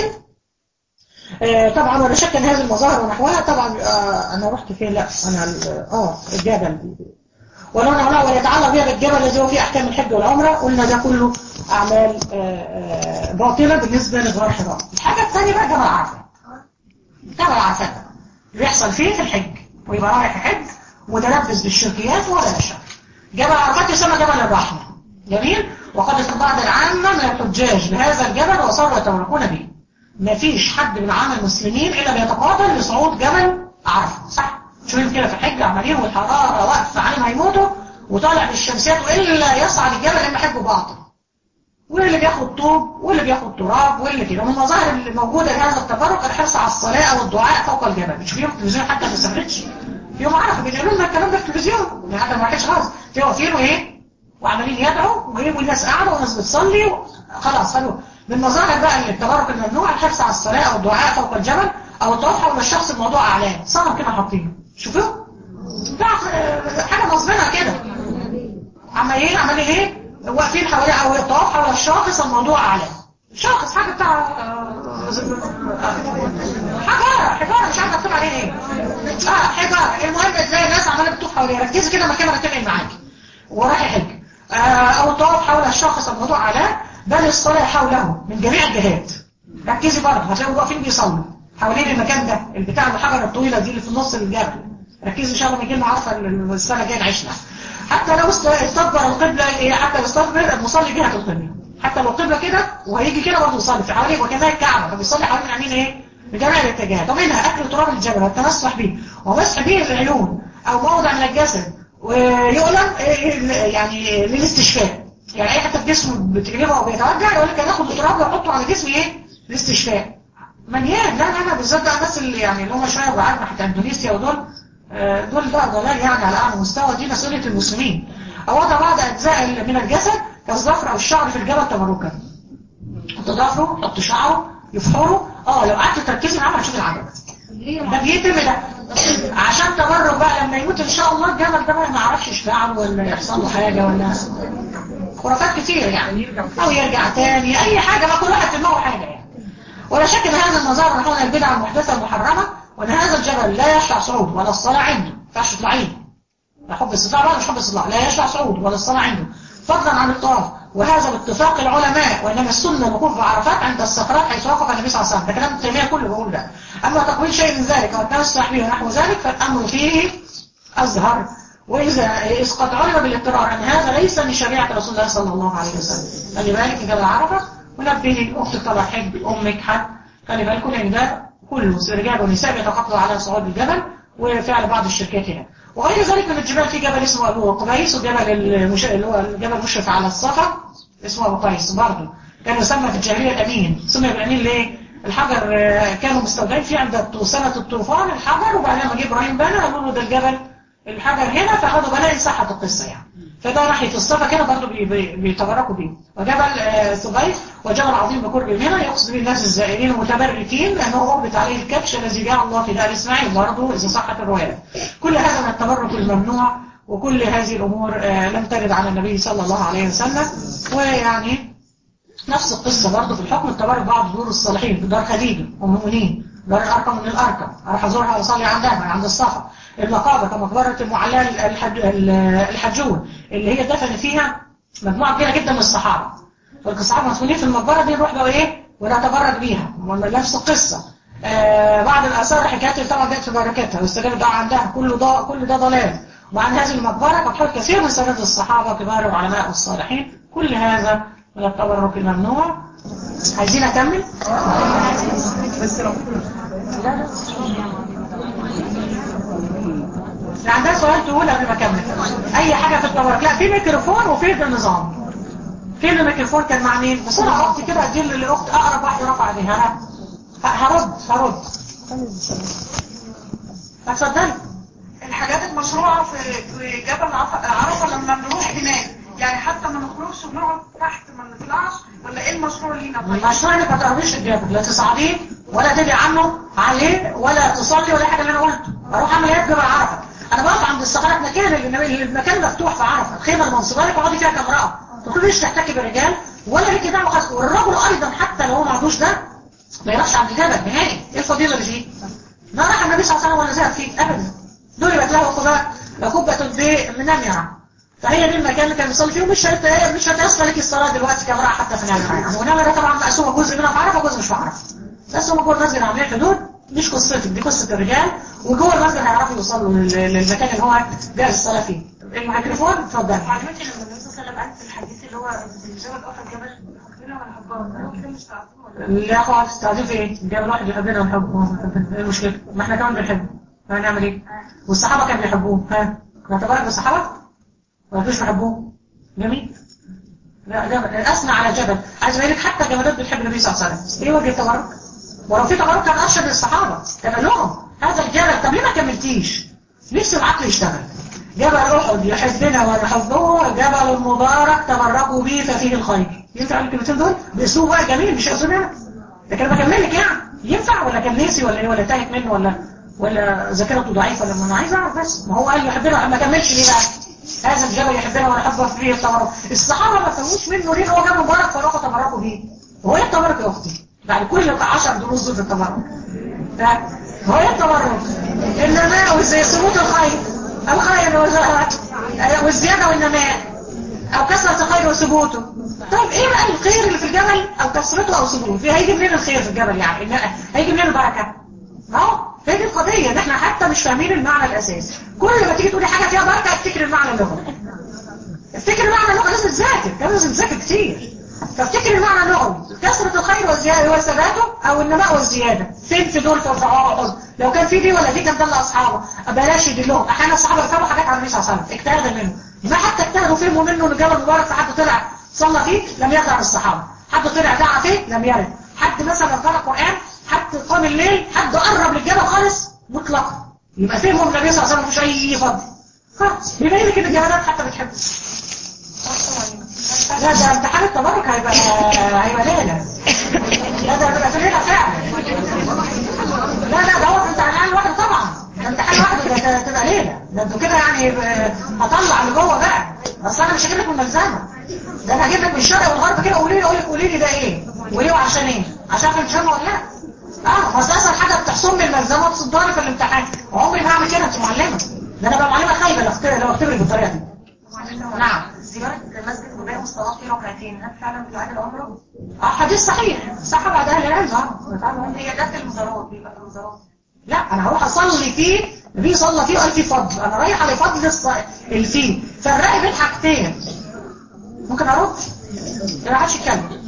آه، طبعا ولا شك ان هذه المظاهر ونحوها طبعا آه، انا رحت فين لا انا ال- اه الجبل ولو نعلى ويتعلق بها بالجبل الذي هو فيه احكام الحج والعمره قلنا ده كله اعمال آه، آه، باطله بالنسبه لغار حراء الحاجه الثانيه بقى جبل عرفه جبل عرفات بيحصل فيه في الحج ويبقى رايح يحج متلبس بالشركيات ولا يشرك جبل عرفات يسمى جبل الرحمه جميل وقد استطاع العامه من الحجاج بهذا الجبل وصاروا يتوركون به ما فيش حد من عام المسلمين الا بيتقاتل لصعود جبل عرفه صح شوفين كده في الحج عمالين والحراره واقفه عليهم هيموتوا وطالع بالشمسيات والا يصعد الجبل الا حج باطل واللي بياخد طوب واللي بياخد تراب واللي كده ومن المظاهر اللي موجوده لهذا التبرك الحرص على الصلاه والدعاء فوق الجبل مش فيهم تلفزيون حتى ما سافرتش يوم عرفه بينقلوا لنا الكلام ده في التلفزيون يعني حتى ما راحتش خالص في واقفين وايه وعمالين يدعوا ويجيبوا الناس قاعده والناس بتصلي و- خلاص خلوه من مظاهر بقى اللي التبرك الممنوع الحرص على الصلاه او الدعاء فوق الجبل او الطواف حول الشخص الموضوع اعلام صنم كده حاطينه شوفوه ده آه، حاجه مظلمه كده عمالين عمالين ايه واقفين حواليه او الطواف حول الشاخص الموضوع اعلام شاخص حاجه بتاع آه، حجاره حجاره مش عارفه اكتب عليه ايه اه حجاره المهم تلاقي الناس عماله بتطوف حواليه ركزي كده ما الكاميرا تنقل معاكي وراح يحج آه، او الطواف حول الشخص الموضوع اعلام بل الصلاه حوله من جميع الجهات ركزي برضه هتلاقوا واقفين بيصلوا حوالين المكان ده البتاع الحجره الطويله دي اللي في النص الجبل ركزي ان شاء الله ما كلمه عارفه السنه الجايه نعيشها حتى لو است- استدبر القبله إيه، حتى لو استدبر المصلي جهه القبله حتى لو القبله كده وهيجي كده برضه يصلي في حواليه وكذلك الكعبه فبيصلي حوالين عاملين ايه بجميع الاتجاهات ومنها اكل تراب الجبل والتمسح به ومسح به العيون او موضع من الجسد ويؤلم إيه، يعني للاستشفاء يعني اي حته في جسمه بتقلبه او بيتوجع يقول لك انا اخد التراب واحطه على جسمي ايه للاستشفاء مليان لا لا لا بالذات بقى الناس اللي يعني اللي هم شويه بعاد ناحيه اندونيسيا ودول آه، دول بقى ضلال يعني على اعلى مستوى دي مسؤوليه المسلمين او وضع بعض اجزاء من الجسد كالظفر او الشعر في الجبل تبركا حط ظفره حط شعره يفحره اه لو قعدت تركزي معاه هتشوف العجب ده بيتم ده عشان تبرك بقى لما يموت ان شاء الله الجبل ده بقى ما يعرفش يشفعه ولا يحصل له حاجه ولا خرافات كتير يعني او يرجع تاني اي حاجه ما كل واحد في دماغه حاجه يعني ولا شك ان هذا المظاهر نحن البدع المحدثه المحرمه وان هذا الجبل لا يشفع صعود ولا الصلاه عنده ما ينفعش تطلعيه لا حب استطلاع ولا مش حب استطلاع لا يشفع صعود ولا الصلاه عنده فضلا عن الطواف وهذا باتفاق العلماء وانما السنه الوقوف بعرفات عند الصخرات حيث وقف النبي صلى الله عليه وسلم ده كلام ابن تيميه كله بيقول ده اما تقويل شيء من ذلك او التمسح به ونحو ذلك فالامر فيه ازهر واذا اذ قد علم بالاضطرار ان هذا ليس من شريعه رسول الله صلى الله عليه وسلم خلي بالك جبل عرفه ونبهي اختك طلع حج امك حج خلي بالكم لان ده كله رجال ونساء بيتقاتلوا على صعود الجبل وفعل بعض الشركات هنا وغير ذلك من الجبال في جبل اسمه ابو قبيس وجبل المش... اللي هو الجبل المشرف على الصفا اسمه ابو قيس برضه كان يسمى في الجاهليه الامين سمي بالامين ليه؟ الحجر آه، كانوا مستودعين فيه عند سنه الطوفان الحجر وبعدين لما جه ابراهيم بنى قالوا له ده الجبل الحجر هنا فاخدوا بناء صحه القصه يعني فده ناحية الصفا كده برضه بي- بي- بيتبركوا بيه وجبل آه، ثبيت وجبل عظيم بقرب منها يقصد به الناس الزائرين المتبركين لأنه ربط عليه الكبش الذي جاء الله في دار إسماعيل برضه إذا صحت الرواية كل هذا من التبرك الممنوع وكل هذه الأمور آه، لم ترد على النبي صلى الله عليه وسلم ويعني نفس القصة برضه في الحكم التبرك بعض دور الصالحين في دار خديجة والمؤمنين دار الأرقم من الأرقم أروح أزورها وأصلي عندها من عند الصفا المقابر كمقبرة المعلاه الحج... الحجون اللي هي دفن فيها مجموعة كبيرة جدا من الصحابة فالصحابة مدفونين في المقبرة دي نروح بقى إيه ونتبرك بيها نفس القصة آه بعض الآثار حكايات اللي طبعا جت في بركاتها واستجاب الدعاء عندها كل ده كل ده ضلال وعن هذه المقبرة قد حول كثير من سند الصحابة كبار العلماء والصالحين كل هذا من التبرك الممنوع عايزين أكمل؟ لا لا اللي عندها سؤال تقول قبل ما اكمل اي حاجة في التبرك لا في ميكروفون وفي النظام فين الميكروفون كان مع مين بسرعة اختي كده ادي للاخت اقرب واحدة رفع عليها ه- هرد هرد هتصدقي الحاجات المشروعة في في جبل عف- عرفة لما بنروح هناك يعني حتى ما نخرجش ونقعد تحت ما نطلعش ولا ايه المشروع لينا طيب؟ المشروع انك ما تقربيش الجبل لا تصعديه ولا تدعي عنه عليه ولا تصلي ولا حاجه اللي انا قلته اروح اعمل ايه في جبل عرفه انا بقف عند الصخرات مكان اللي- المكان مفتوح في عرفه الخيمه المنصوبه لك اقعدي فيها كامراه ما تقوليش تحتكي بالرجال ولا ليكي دعوه خالص والرجل ايضا حتى لو هو ما عندوش ده ما يروحش عند الجبل نهائي ايه الفضيله اللي فيه ما راح النبي صلى الله عليه وسلم ولا زهق فيه ابدا ضربت له قباء قبة من نمرة فهي دي المكان اللي كان بيصلي فيه ومش هت... مش هتيسر لك الصلاة دلوقتي كامرأة حتى في نمرة يعني ونمرة طبعا مقسومة جزء منها في عرفة وجزء مش في عرفة بس هم جوه المسجد عاملين حدود مش قصتك دي قصة الرجال وجوه المسجد هيعرفوا يوصلوا لل- للمكان اللي هو جاهز الصلاة فيه الميكروفون اتفضل معلوماتي لما النبي صلى الله عليه وسلم قال في الحديث اللي هو جبل احد جبل حبنا ونحبه هو كده مش تعرفين ولا لا خالص تعرفين في ايه جاب واحد يحبنا ونحبه ايه المشكلة ما احنا كمان بنحبه هنعمل ايه والصحابة كانوا بيحبوه ها نتبارك بالصحابة ولا مش بيحبوه جميل لا ده اثنى على جبل عايز اقول لك حتى الجمادات بتحب النبي صلى الله عليه وسلم ايه وجه التبرك ولو في تبرك كان ارشد الصحابة كان قال لهم هذا الجبل طب ليه ما كملتيش نفسي العقل يشتغل جبل احد يحبنا ونحبه الجبل المبارك تبركوا به ففيه الخير ينفع الكلمتين دول باسلوب بقى جميل مش اسلوب يعني لكن انا بكمل لك يعني ينفع ولا كان ناسي ولا ايه ولا تاهت منه ولا ولا ذاكرته ضعيفه ولا ما انا عايز اعرف بس ما هو قال يحبنا ما كملش ليه بقى هذا الجبل يحبنا ونحبه فيه التبرك الصحابه ما فهموش منه ليه هو جبل مبارك فراحوا تبركوا بيه هو ايه التبرك يا اختي بعد كل 10 دروس دول في التبرك ها؟ هو ايه التبرك النماء وزي ثبوت الخير الخير وز- والزياده والنماء او كثرة الخير وثبوته طيب ايه بقى الخير اللي في الجبل او كثرته او ثبوته هيجي منين الخير في الجبل يعني إن- هيجي منين البركة اهو هي دي القضية ان احنا حتى مش فاهمين المعنى الاساسي كل ما تيجي تقولي حاجة فيها بركة افتكر المعنى اللغوي افتكر المعنى اللغوي لازم تذاكر كان لازم تذاكر كتير فافتكر المعنى اللغوي كثرة الخير والزيادة وثباته او النماء والزيادة فين في دول في الصحابة لو كان في دي ولا دي كان ده اصحابه بلاش يدلهم احيانا الصحابة يفهموا حاجات عن النبي صلى الله عليه وسلم اجتهادا منه ما حتى اجتهدوا فهموا منه ان الجبل مبارك فحد طلع صلى فيه لم يرد عن الصحابة حد طلع دعا فيه لم يرد حد مثلا قرأ قرآن حد قام الليل حد قرب للجبل خالص مطلقا يبقى فهمهم النبي صلى الله عليه وسلم مش اي فضل خلاص يبين لك ان الجبلات حتى بتحب لا ده امتحان التبرك هيبقى هيبقى ليلة لا ده هتبقى في ليلة فعلا لا لا ده هو في امتحان لوحده طبعا ده امتحان لوحده ده ده هتبقى ليلة ده انتوا كده يعني ب- هطلع اللي جوه بقى اصل انا مش هجيب لك من الملزمة ده انا هجيب لك من الشرق والغرب كده قولي لي قولي قولي لي ده ايه وليه وعشان ايه عشان في الجامعة ولا لا اه بس اسهل حاجه بتحصل لي الملزمه وتصدرني في الامتحان عمري ما هعمل كده انت معلمه ده انا بقى معلمه خايبه لو اختبر لو اختبرك بالطريقه دي نعم زيارة مسجد قباء والصلاة فيه ركعتين هل فعلا بتعادل عمره؟ اه حديث صحيح صح بعد اهل العلم اه هي ده في المزارات بيبقى في المزارات لا انا هروح اصلي فيه النبي صلى فيه وقال فيه فضل انا رايح على فضل الص- الفيه فرقي بين حاجتين ممكن ارد ما حدش يتكلم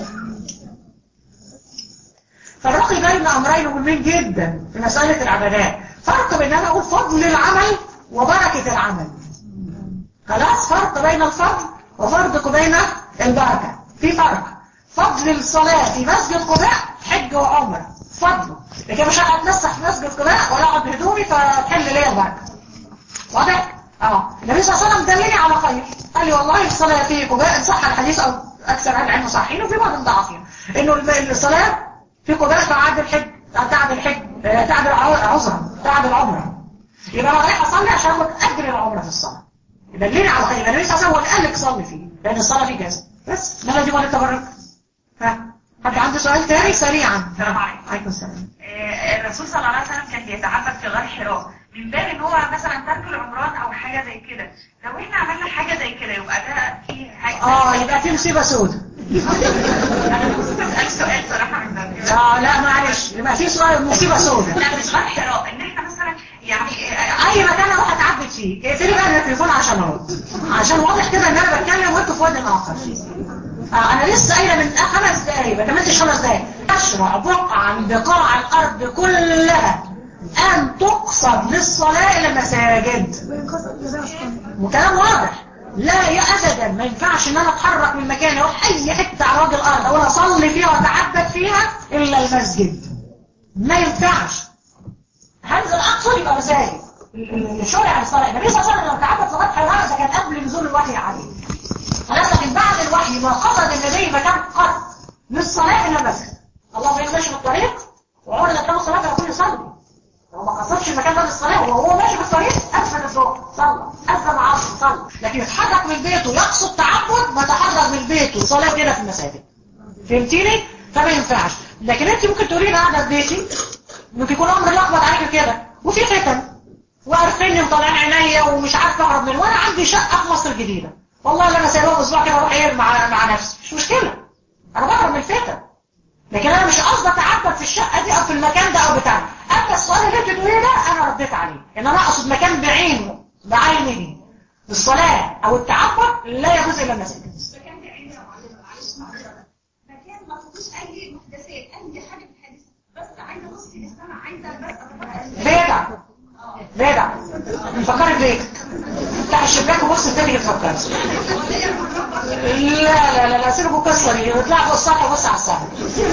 فرقي بين امرين مهمين جدا في مساله العبادات فرق بين انا اقول فضل العمل وبركه العمل خلاص فرق بين الفضل وفرق بين البركه في فرق فضل الصلاه في مسجد قباء حج وعمره فضله لكن مش هتنسح في مسجد قباء ولا اقعد بهدومي فتحل ليا البركه واضح اه النبي صلى الله عليه وسلم دلني على خير قال لي والله الصلاه فيك وجاء صح الحديث او اكثر اهل العلم صحيحين وفي بعض ضعفين انه الم- الصلاه في قباء تعد الحج تعد الحج آه، تعد العذر تعد العمره يبقى انا رايح اصلي عشان اخد اجر العمره في الصلاه دلني على خير النبي صلى الله عليه وسلم هو اللي قال لك صلي فيه لان الصلاه فيه كذا بس ما الذي هو التبرك ها حد عنده سؤال تاني سريعا السلام عليكم. عليكم السلام آه، الرسول صلى الله عليه وسلم كان بيتعبد في غار حراء من باب ان هو مثلا ترك العمران او حاجه زي كده لو احنا عملنا حاجه زي كده يبقى ده في حاجه اه يبقى في مصيبه سوداء انا بس بسال سؤال صراحه من باب اه لا معلش يبقى في سؤال مصيبه سوداء لا مش غار حراء ان احنا مثلا يعني آه، اي مكان اروح اتعبد فيه اقفلي بقى التليفون عشان ارد عشان واضح كده ان انا بتكلم وانتوا في ودن اخر آه انا لسه قايله من خمس دقايق ما كملتش خمس دقايق اشرع بقعا بقاع الارض كلها ان تقصد للصلاه الى المساجد وكلام واضح لا يا ابدا ما ينفعش ان انا اتحرك من مكاني اروح اي حته على وجه الارض او اصلي فيها واتعبد فيها الا المسجد ما ينفعش هنزل اقصد يبقى مساجد الشرع على الصلاه النبي صلى الله عليه وسلم لما تعبد صلاه حرام ده كان قبل نزول الوحي عليه خلاص لكن بعد الوحي ما قصد النبي مكان قط للصلاه الى المسجد الله بين ماشي في الطريق وعرضت له صلاه يقول يصلي هو ما قصدش المكان ده للصلاه هو هو ماشي في الطريق اذن الظهر صلى اذن العصر صلى لكن يتحرك من بيته يقصد تعبد ما تحرك من بيته صلاه كده في المساجد فهمتيني فما ينفعش لكن انت ممكن تقولي انا قاعده في بيتي ممكن يكون امر لخبط عليك كده وفي فتن وعارفيني وطالعين عينيا ومش عارفه اهرب منه وانا عندي شقه في مصر الجديده والله اللي انا سايبها اسبوع كده اروح ايه مع مع نفسي مش مشكله انا بهرب من الفتن لكن انا مش قصدي اتعبد في الشقه دي او في المكان ده او بتاع اما السؤال اللي انت بتقوليه ده انا رديت عليه ان انا اقصد مكان بعينه بعينه الصلاه او التعبد لا يجوز الا المساجد مكان ما فيهوش اي محدثات اي حاجه في الحديث بس عايزه بص الاسلام عايزه بس بدع بدع فكري في بيتك افتح الشباك وبص التاني تفكر لا لا لا لا سيبوا القصه دي اطلع فوق السطح وبص على السما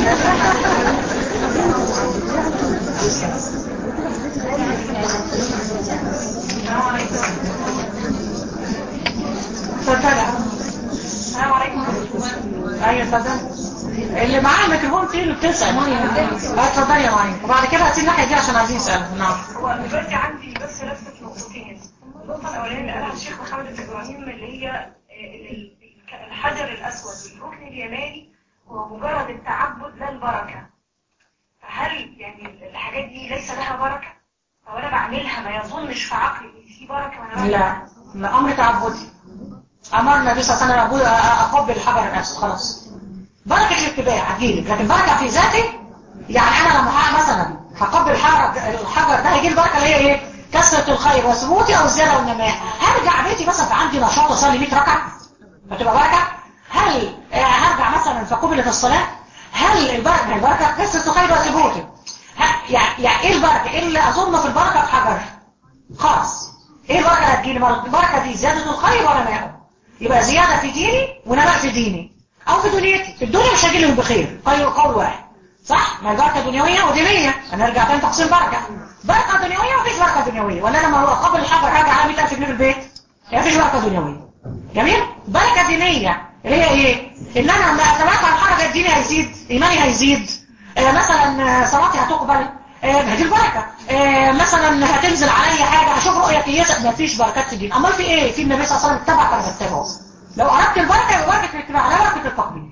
اتفضلي السلام عليكم ايوه اتفضلي اللي معاه الميكروفون فيه اللي بتسال اه اتفضلي يا معين وبعد كده هاتي الناحيه دي عشان عايزين يسالوا نعم هو دلوقتي عندي بس لفت نقطتين النقطه الاولانيه اللي قالها الشيخ محمد الابراهيم اللي هي آه، ال- ال- الحجر الاسود الركن اليماني هو مجرد التعبد لا البركه فهل يعني الحاجات دي ليس لها بركه او انا بعملها ما يظنش في عقلي ان في بركه وانا بعمل لا لا امر تعبدي امر النبي صلى الله عليه وسلم اقبل الحجر نفسه خلاص بركه الاتباع هتجيلك لكن بركه في ذاتي يعني انا لما ه- مثلا هقبل الحجر الحجر ده هيجي البركه اللي هي ايه كثره الخير وثبوتي او الزياده والنماء هرجع بيتي مثلا في عندي نشاط اصلي 100 ركعه هتبقى بركه هل آه، هرجع مثلا فقبلت الصلاه هل البركه البركه كثره الخير وثبوتي ه- يعني يعني ايه البركه ايه اللي اظن في البركه في حجر خلاص ايه البركه اللي هتجيلي ما البركه دي زياده الخير ونماءه يبقى زياده في ديني ونماء في ديني او في دنيتي في الدنيا مش هجيلي بخير قول قول واحد صح ما البركه دنيويه ودينيه هنرجع تاني تقسيم بركه بركه دنيويه ومفيش بركه دنيويه ولا انا لما هو قبل الحجر هرجع على 100000 جنيه في البيت هي مفيش بركه دنيويه جميل بركه دينيه اللي هي ايه ان انا لما اتبعت على الحركه الديني هيزيد ايماني هيزيد آه مثلا آه، صلاتي هتقبل آه، هذه البركه آه، مثلا هتنزل عليا حاجه هشوف رؤيه كويسه مفيش بركات في الدين امال في ايه في النبي صلى الله عليه وسلم اتبع فانا بتبعه لو اردت البركه يبقى بركه الاتباع لا بركه التقليد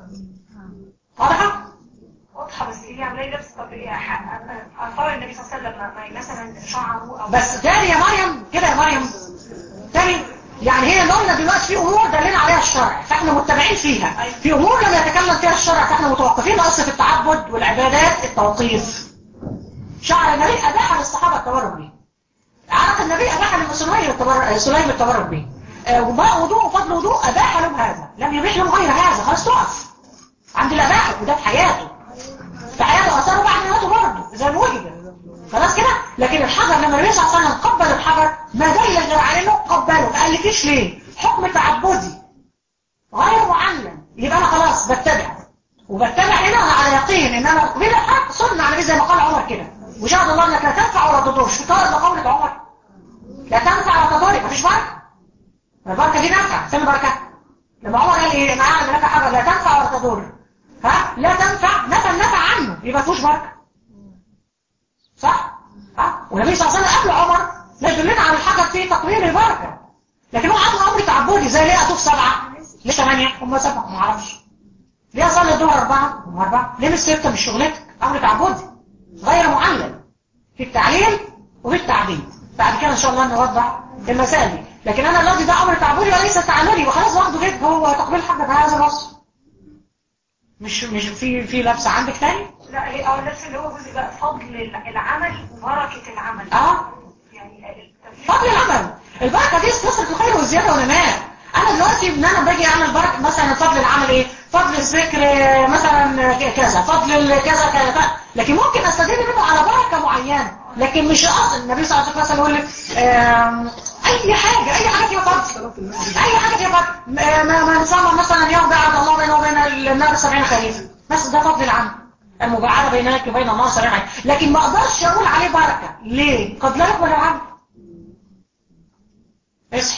واضحه واضحه بس هي عمليه نفس طب ايه ح- اثار النبي صلى الله عليه وسلم ما- مثلا شعره او بس تاني يا مريم كده يا مريم تاني يعني هي اللي قلنا دلوقتي في امور دلنا عليها الشرع فاحنا متبعين فيها في امور لم يتكلم فيها الشرع فاحنا متوقفين بس في التعبد والعبادات التوقيف شعر النبي اباح للصحابه التبرك به عرف النبي اباح للمسلمين التبرك سليم التبرك به آه، وماء وضوء وفضل وضوء اباح لهم هذا لم يبيح لهم غير هذا خلاص تقف عند الاباحه وده في حياته في حياته اثره بعد موته برضه زي ما وجد خلاص كده لكن الحجر لما النبي صلى الله عليه وسلم قبل الحجر ما دل غير على انه قبله ما قالكيش ليه حكم تعبدي غير معلم يبقى انا خلاص بتبع وبتبع هنا انا على يقين ان انا اقبل الحق سنه على النبي زي ما قال عمر كده وشهد الله انك لا تنفع ولا تضر شو طالب قولة عمر لا تنفع ولا تضر مفيش بركه البركه دي نفع فين البركه لما عمر قال ايه انا اعلم لك حاجه لا تنفع ولا تضر ها لا تنفع نفى النفع عنه يبقى مفيهوش بركه صح ها والنبي صلى الله عليه وسلم قبل عمر لا يدلنا على الحاجه في تقليل البركه لكن هو عمل امر تعبدي زي ليه اتوب سبعه ليه ثمانيه هم سبعه ما اعرفش ليه اصلي الظهر اربعه هم اربعه ليه مش سته مش شغلتك امر تعبدي غير معلم في التعليل وفي التعبيد بعد كده ان شاء الله نوضح المسائل دي لكن انا الذي ده امر تعبدي وليس تعللي وخلاص واخده جد هو تقبيل حد بهذا الوصف مش مش في في لبسه عندك تاني لا هي اه نفس اللي هو جزء بقى فضل العمل وبركة العمل اه يعني التفريق فضل العمل البركه دي كثره الخير والزياده والنماء انا دلوقتي ان انا باجي اعمل بركه مثلا فضل العمل ايه فضل الذكر آه، مثلا كذا فضل ال- كذا كذا لكن ممكن استدل منه على بركه معينه لكن مش اصل النبي صلى الله عليه وسلم يقول لك آم، اي حاجه اي حاجه فيها فضل اي حاجه فيها فضل ما- ما ما نصلى مثلا يوم بعد الله بينه وبين النار 70 خليفه بس ده فضل العمل المباعده بينك وبين الله 70 خليفه لكن ما اقدرش اقول عليه بركه ليه قد لا يقبل العمل اصحي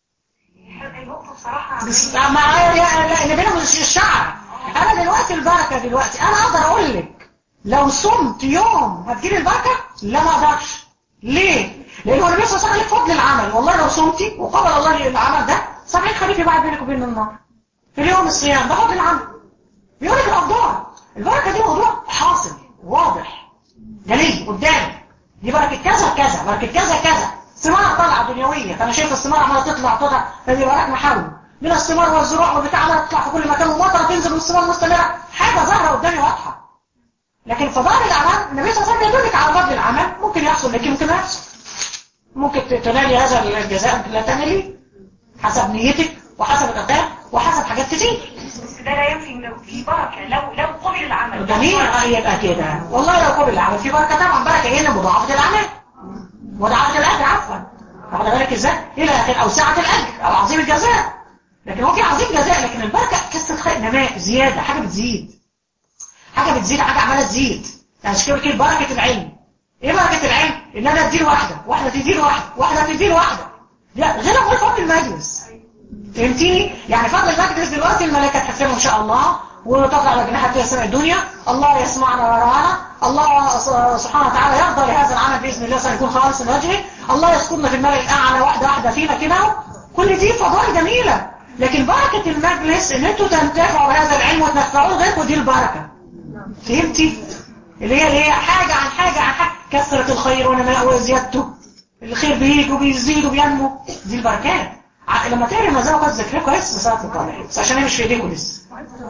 النقطة بصراحة بس ما لا اللي بينهم مش الشعر انا دلوقتي البركه دلوقتي انا اقدر اقول لك لو صمت يوم هتجيلي البركه لا ما اقدرش ليه لان هو النبي صلى الله عليه وسلم فضل العمل والله لو صمتي وقبل الله لي العمل ده 70 خليفه يبعد بينك وبين النار في اليوم الصيام ده فضل العمل بيقول لك الافضال البركه دي موضوع حاصل واضح جلي قدامك دي بركه كذا كذا بركه كذا كذا ثمار طالعه دنيويه فانا شايف الثمار عماله تطلع تطلع فدي بركه محاول من الثمار والزروع والبتاع عماله تطلع في كل مكان ومطر تنزل والثمار مستمره حاجه ظاهره قدامي واضحه لكن فضائل الاعمال النبي صلى الله عليه وسلم يدلك على فضل العمل ممكن يحصل لك ممكن ما يحصل ممكن تنالي هذا الجزاء ممكن لا تنالي حسب نيتك وحسب الاداء وحسب حاجات كتير بس ده لا ينفي انه في بركة لو لو قبل العمل جميل اه يبقى كده والله لو قبل العمل في بركه طبعا بركه هنا مضاعفه الاعمال مضاعفه الاجر عفوا واخد بالك ازاي الى اخر او سعه الاجر او عظيم الجزاء لكن هو في عظيم جزاء لكن البركه كسر خير نماء زياده حاجه بتزيد حاجه بتزيد حاجه عماله تزيد يعني عشان كده بركه العلم ايه بركه العلم ان انا اديله واحده واحده تديله واحده واحده تديله واحده لا غير غير فضل المجلس فهمتيني يعني فضل المجلس دلوقتي الملائكه تحسبه ان شاء الله وتقع على جناحها سمع الدنيا الله يسمعنا ويرانا الله س- سبحانه وتعالى يرضى لهذا العمل باذن الله سيكون خالص من وجهه الله يذكرنا في الملأ الاعلى واحده واحده فينا كده كل دي فضائل جميله لكن بركه المجلس ان انتوا تنتفعوا بهذا العلم وتنفعوه غيركم دي البركه فهمتي اللي هي اللي هي حاجه عن حاجه عن حاجه كثره الخير ونماء وزيادته الخير بيجي وبيزيد وبينمو دي البركات ع- لما تقري المزايا وقت ذكرها كويس مساعدة الطالعين بس عشان هي مش في ايديكم لسه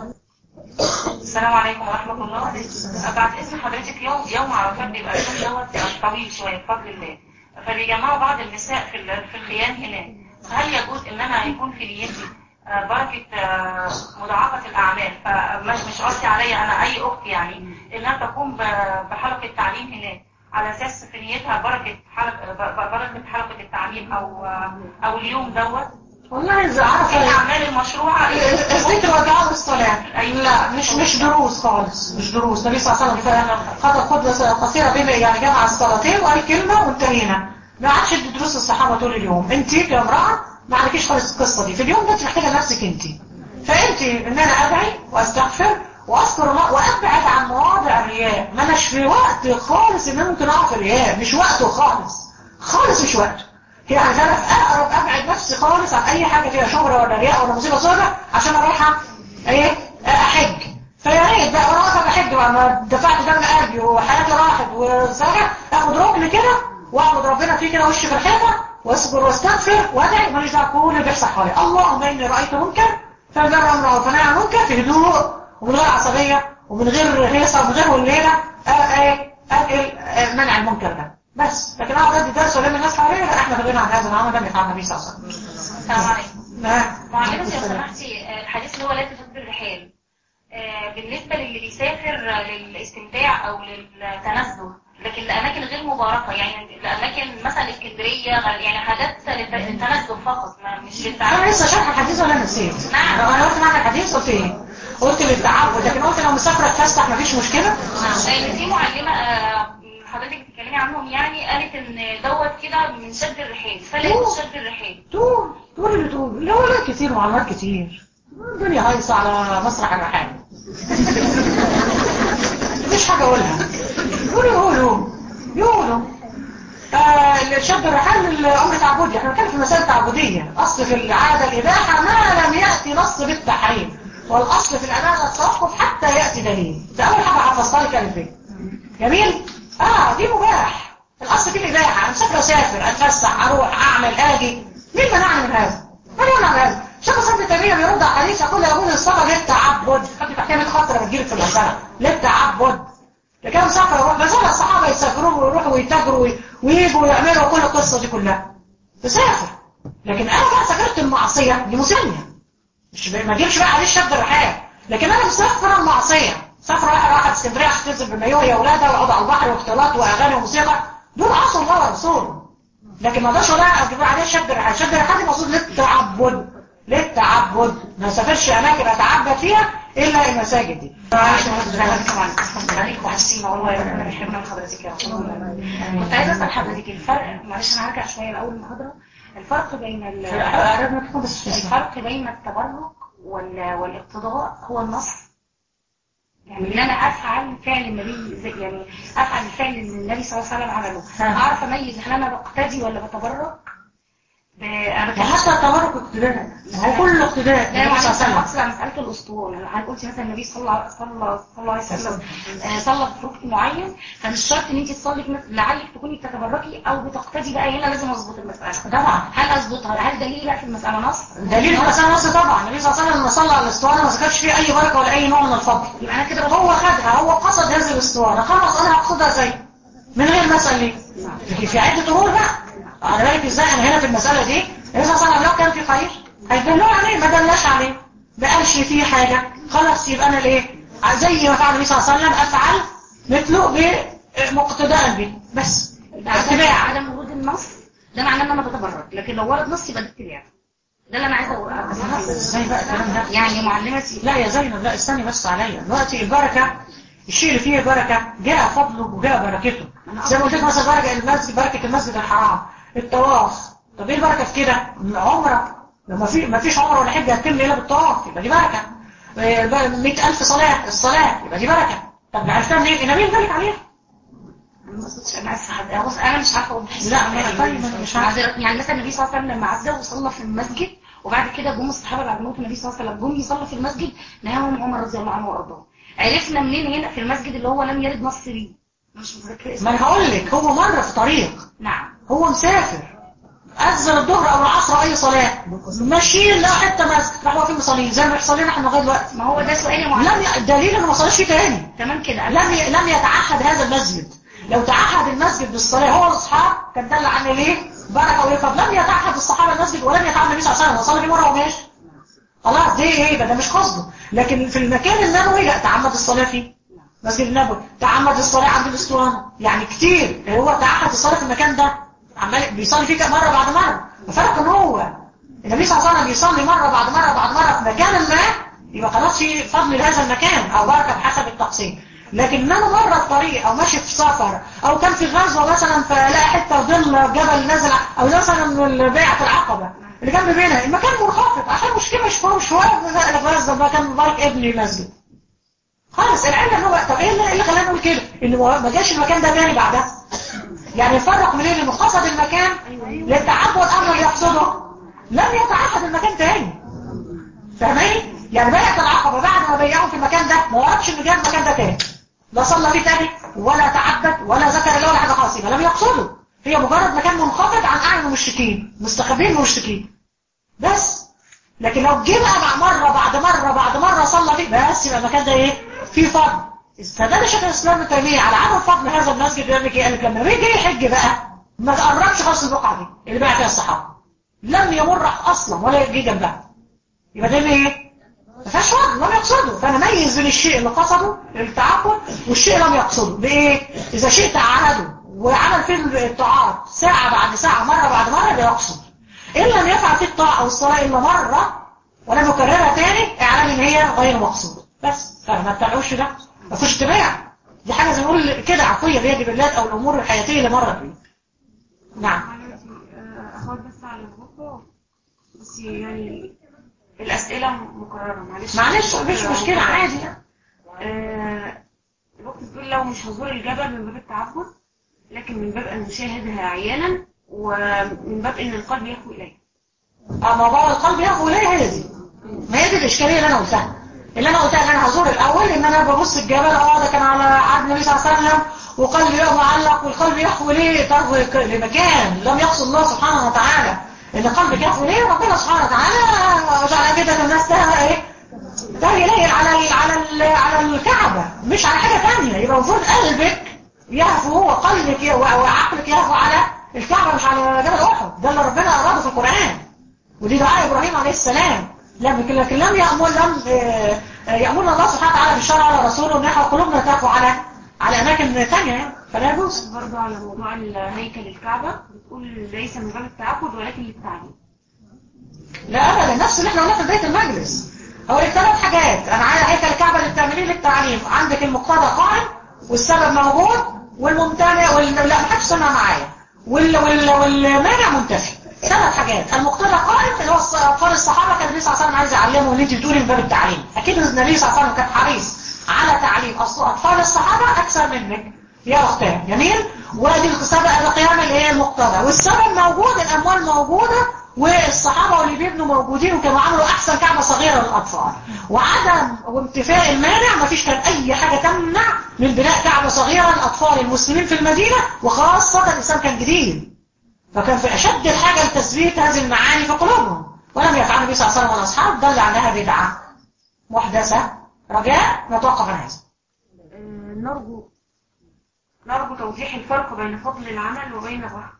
السلام عليكم ورحمة الله بعد إذن حضرتك يوم يوم عرفات بيبقى اليوم دوت طويل شوية بفضل الله فبيجمعوا بعض النساء في ال- في الخيام هناك هل يجوز إن أنا يكون في نيتي آه، بركة آه، مضاعفة الأعمال فمش مش قصدي عليا أنا أي أخت يعني إنها تقوم ب- بحلقة تعليم هناك على أساس في نيتها بركة حلقة ب- ب- بركة حلقة التعليم أو آه، أو اليوم دوت والله إذا إيه عارفة الأعمال المشروعة الذكر والدعاء والصلاة لا مش مش دروس خالص مش دروس النبي صلى الله عليه وسلم خد خطبة قصيرة بين يعني جمع الصلاتين وقال كلمة وانتهينا ما عادش تدي دروس الصحابة طول اليوم انت كامرأة ما عندكيش خالص القصة دي في اليوم ده انت محتاجة نفسك انت فانت ان انا ادعي واستغفر واذكر الله وابعد عن مواضع الرياء ما اناش في وقت خالص ان انا ممكن اقع في الرياء مش وقته خالص خالص مش وقته يعني انا اقرب ابعد نفسي خالص عن اي حاجه فيها شهره ولا رياء ولا مصيبه سوداء عشان اروح ايه احج فيا ريت بقى وانا واقفه بحج بقى ما دفعت دم قلبي وحياتي راحت وسرح اخد ركن كده واعبد ربنا فيه كده وشي في الحيطه واصبر واستغفر وادعي ماليش دعوه بكل اللي بيحصل حوالي اللهم اني رايت منكر فجر امره فنهى عن منكر في هدوء ومن غير عصبيه ومن غير هيصه ومن غير والليله ايه انقل منع المنكر ده بس لكن اقعد ادي درس ولم الناس حواليا لا احنا غيرنا عن هذا العمل لم يفعل النبي صلى الله عليه وسلم السلام عليكم نعم معلمتي لو سمحتي آه، الحديث اللي هو لا تفك الرحال آه، بالنسبة للي بيسافر آه، للاستمتاع أو للتنزه لكن لأماكن غير مباركة يعني لأماكن مثلا اسكندرية غل- يعني حاجات للت- للتنزه فقط ما مش انا للتعامل لسه شرح الحديث ولا نسيت نعم. انا قلت معنى الحديث قلت ايه قلت للتعبد لكن قلت لو مسافره تفسح مفيش مشكله لأن في معلمة آه، حضرتك بتتكلمي تحكي عنهم يعني قالت ان دوت كده من شد الرحال فلا أوه. شد الرحال تقول تقول اللي تقول لا ولا كتير معلومات كتير الدنيا هايصة على مسرح الرحال مفيش حاجة أقولها يقولوا يقولوا يقولوا آه شد الرحال الأمر تعبدي احنا بنتكلم في مسائل تعبدية أصل في العادة الإباحة ما لم يأتي نص بالتحريم والأصل في العبادة التوقف حتى يأتي دليل ده أول حاجة حفظتها لك ألف ب. جميل؟ آه دي مباح الأصل في الإباحة أنا مسافر أسافر أتفسح أروح أعمل آجي مين منعني من هذا؟ من يمنع من هذا؟ شيخ الإسلام ابن تيمية بيرد على حديث يقول يقول الصلاة للتعبد خدي تحكيم خطر بتجيلك في المسألة للتعبد لكن مسافر يروح بس أنا الصحابة يسافروا ويروحوا ويتاجروا وي- ويجوا ويعملوا كل القصة دي كلها تسافر لكن أنا بقى سافرت المعصية دي مسلمة مش ب- ما اجيبش بقى عليه شد الرحال لكن انا مسافره المعصيه مسافره واحد راحت اسكندريه عشان تنزل بالمايوه هي واولادها ويقعدوا على البحر واختلاط واغاني وموسيقى دول عصوا الله ورسوله لكن ما اقدرش اقول لها اجيب عليه شد الرحال شد الرحال دي مقصود للتعبد للتعبد ما سافرش اماكن اتعبد فيها الا المساجد دي عليك وحسينا والله يا ربنا بيحبنا من حضرتك يا رب كنت عايزه اسال حضرتك الفرق معلش انا هرجع شويه لاول المحاضره الفرق بين ال- الفرق بين التبرك وال- والاقتضاء هو النص يعني ان انا افعل فعل النبي زي يعني افعل الفعل اللي النبي صلى الله عليه وسلم عمله اعرف اميز هل انا بقتدي ولا بتبرك ب- انا بتكلم وحتى التبرك اقتداء هو كله اقتداء لا النبي صلى معلش الله عليه انا وسلم اقصد على مساله الاسطول انا حضرتك قلتي مثلا النبي صلى الله صلى صلى الله عليه وسلم آه، صلى في وقت معين فمش شرط ان انت تصلي في مثل لعلك تكوني بتتبركي او بتقتدي بقى هنا لازم اظبط المساله طبعا هل اظبطها هل دليل بقى في المساله نص دليل في مسألة نص طبعا النبي صلى الله عليه وسلم لما صلى على الاسطوانة ما ذكرش فيه اي بركة ولا اي نوع من الفضل يبقى انا كده هو خدها هو قصد هذه الاسطوانة خلاص انا هقصدها زي من غير ما اسال ليه لكن في عدة امور بقى انا بالك ازاي انا هنا في المسألة دي النبي صلى الله عليه وسلم لو كان في خير هيدلوه عليه ما دلناش عليه ما قالش فيه حاجة خلاص يبقى انا الايه زي ما فعل النبي صلى الله عليه وسلم افعل مثله بمقتداء به بس عدم اتباع عدم ورود النص ده معناه ان انا بتبرك لكن لو ورد نص يبقى ده اتباع ده اللي انا عايزه اقول ازاي بقى الكلام ده يعني معلمتي لا يا زينب لا استني بس عليا دلوقتي البركة الشيء اللي فيه بركة جاء فضله وجاء بركته زي ما قلت لك مثلا بركة المسجد بركة المسجد الحرام الطواف طب ايه البركة في كده عمرة لما في ما فيش عمرة ولا حج هتتم الا بالطواف يبقى دي بركة إيه، بقى 100000 صلاة الصلاة يبقى دي بركة طب عرفتها منين النبي بارك عليها ما قصدتش انا اسف حد بص انا مش عارفه اقول لا، ما أنا طيب، أنا مش عارفة. معذرة. يعني مثلا النبي صلى الله عليه وسلم لما عدى وصلى في المسجد وبعد كده جم الصحابه بعد موت النبي صلى الله عليه وسلم جم يصلوا في المسجد نهاهم عمر رضي الله عنه وارضاه عرفنا منين هنا في المسجد اللي هو لم يرد نص فيه مش متذكره اسمه ما انا هقول لك هو مرة في طريق نعم هو مسافر أذن الظهر أو العصر أي صلاة ماشيين لا حتة مسجد راح واقفين مصلين زي ما بيحصل لنا احنا لغاية دلوقتي ما هو ده سؤال يا معلم لم ي... الدليل انه ما صلاش فيه تاني تمام كده لم ي... لم يتعهد هذا المسجد لو تعهد المسجد بالصلاة هو الأصحاب كان دل عن ليه بركة وإيه فضل لم يتعهد الصحابة المسجد ولم يتعهد النبي صلى الله عليه وسلم وصلى فيه مرة وماشي خلاص دي ايه يبقى ده مش قصده لكن في المكان النبوي لا تعمد الصلاة فيه مسجد النبوي تعمد الصلاة عند الاسطوانة يعني كتير هو تعهد الصلاة في المكان ده عمال بيصلي فيه مرة بعد مرة الفرق ان هو النبي صلى الله عليه وسلم بيصلي مرة بعد مرة بعد مرة في مكان ما يبقى خلاص في فضل لهذا المكان او بركة بحسب التقسيم لكن ان انا مرة في طريق او ماشي في سفر او كان في غزوة مثلا فلاقي حتة في ظل جبل نزل او مثلا من بيعة العقبة اللي جنب بينا المكان منخفض عشان مش كده مش فوق شوية بس ده كان مبارك ابني مسجد خالص العلم ان هو طب ايه اللي, إيه اللي خلانا نقول كده ان هو ما جاش المكان ده تاني بعدها يعني الفرق منين انه قصد المكان للتعبد امر يقصده لم يتعهد المكان تاني فاهمين يعني بيعة العقبة بعد ما بيعهم في المكان ده ما وردش انه جاب المكان ده تاني لا صلى فيه تاني ولا تعبد ولا ذكر الله ولا حاجة خالص يبقى لم يقصده هي مجرد مكان منخفض عن اعين المشركين مستخبين المشركين بس لكن لو جه بقى مع مرة بعد مرة بعد مرة صلى فيه بس يبقى المكان ده ايه فيه فضل استدل شيخ الاسلام ابن تيميه على عدم فضل هذا المسجد يقول لك ايه قال لك لما بيجي يحج بقى ما تقربش خالص البقعه دي اللي بقى فيها الصحابه لم يمر اصلا ولا يجي جنبها يبقى ده ايه ما فيهاش فضل لم يقصده فانا ميز بين الشيء اللي قصده التعبد والشيء اللي لم يقصده بايه اذا شيء تعهده وعمل فيه الطاعات ساعه بعد ساعه مره بعد مره ده يقصد ان لم يفعل فيه الطاعه او الصلاه الا مره ولم يكررها تاني اعلم ان هي غير مقصوده بس فما تتابعوش ده ما فيش اتباع دي حاجة زي ما نقول كده عفوية بيد بالله أو الأمور الحياتية اللي مرت بيه نعم معلش آه، اخد بس على الغرفة بس يعني الأسئلة مكررة معلش معلش مفيش مشكلة عادي آه، الوقت بتقول لو مش هزور الجبل من باب التعبد لكن من باب أن أشاهدها عيانا ومن باب أن القلب يهوي إليه اما بابا القلب يهوى ليه هي دي ما هي دي الاشكاليه اللي انا قلتها اللي انا قلتها ان انا هزور الاول ان انا ببص الجبل اه ده كان على عهد النبي صلى الله عليه وسلم وقلبي له معلق والقلب يهوى ليه تهوي ك- لمكان لم يقصد الله سبحانه وتعالى ان قلبك يهوى ليه ربنا سبحانه وتعالى جعل كده الناس تهوى ايه تهوي ليه على ال على ال على الكعبه مش على حاجه ثانيه يبقى المفروض قلبك يهفو وقلبك ي- وعقلك يهفو على الكعبه مش على جبل احد ده اللي ربنا اراده في القران ودي دعاء إبراهيم عليه السلام لكن لكن لم يأمر لم آه، آه، يأمرنا الله سبحانه وتعالى بالشرع على رسوله ان احنا قلوبنا تقوى على على أماكن ثانية يعني فلا يجوز برضو على موضوع هيكل الكعبة بتقول ليس من باب التعبد ولكن للتعليم لا أبدا نفس اللي احنا قلناه في بداية المجلس هو لك ثلاث حاجات أنا عايز هيكل الكعبة للتعميرين للتعليم عندك المقتضى قائم والسبب موجود والممتنع وال... لا ما حدش سمع معايا وال... وال... والمانع منتفي ثلاث حاجات المقتضى قائم اللي هو الص- اطفال الصحابه كان النبي صلى الله عليه وسلم عايز يعلمهم اللي انت بتقولي من باب التعليم اكيد النبي صلى الله عليه وسلم كان حريص على تعليم أص- اطفال الصحابه اكثر منك يا اختان جميل وادي السبب بقيام الايه المقتضى والسبب موجود الاموال موجوده والصحابه واللي بيبنوا موجودين وكانوا عملوا احسن كعبه صغيره للاطفال وعدم وانتفاء المانع ما فيش كان اي حاجه تمنع من بناء كعبه صغيره للاطفال المسلمين في المدينه وخاصه الاسلام كان جديد فكان في أشد الحاجة لتثبيت هذه المعاني في قلوبهم ولم يفعل النبي صلى الله عليه وسلم والأصحاب دل عليها بدعة محدثة رجاء نتوقف عن هذا آه، نرجو نرجو توضيح الفرق بين فضل العمل وبين الرحمة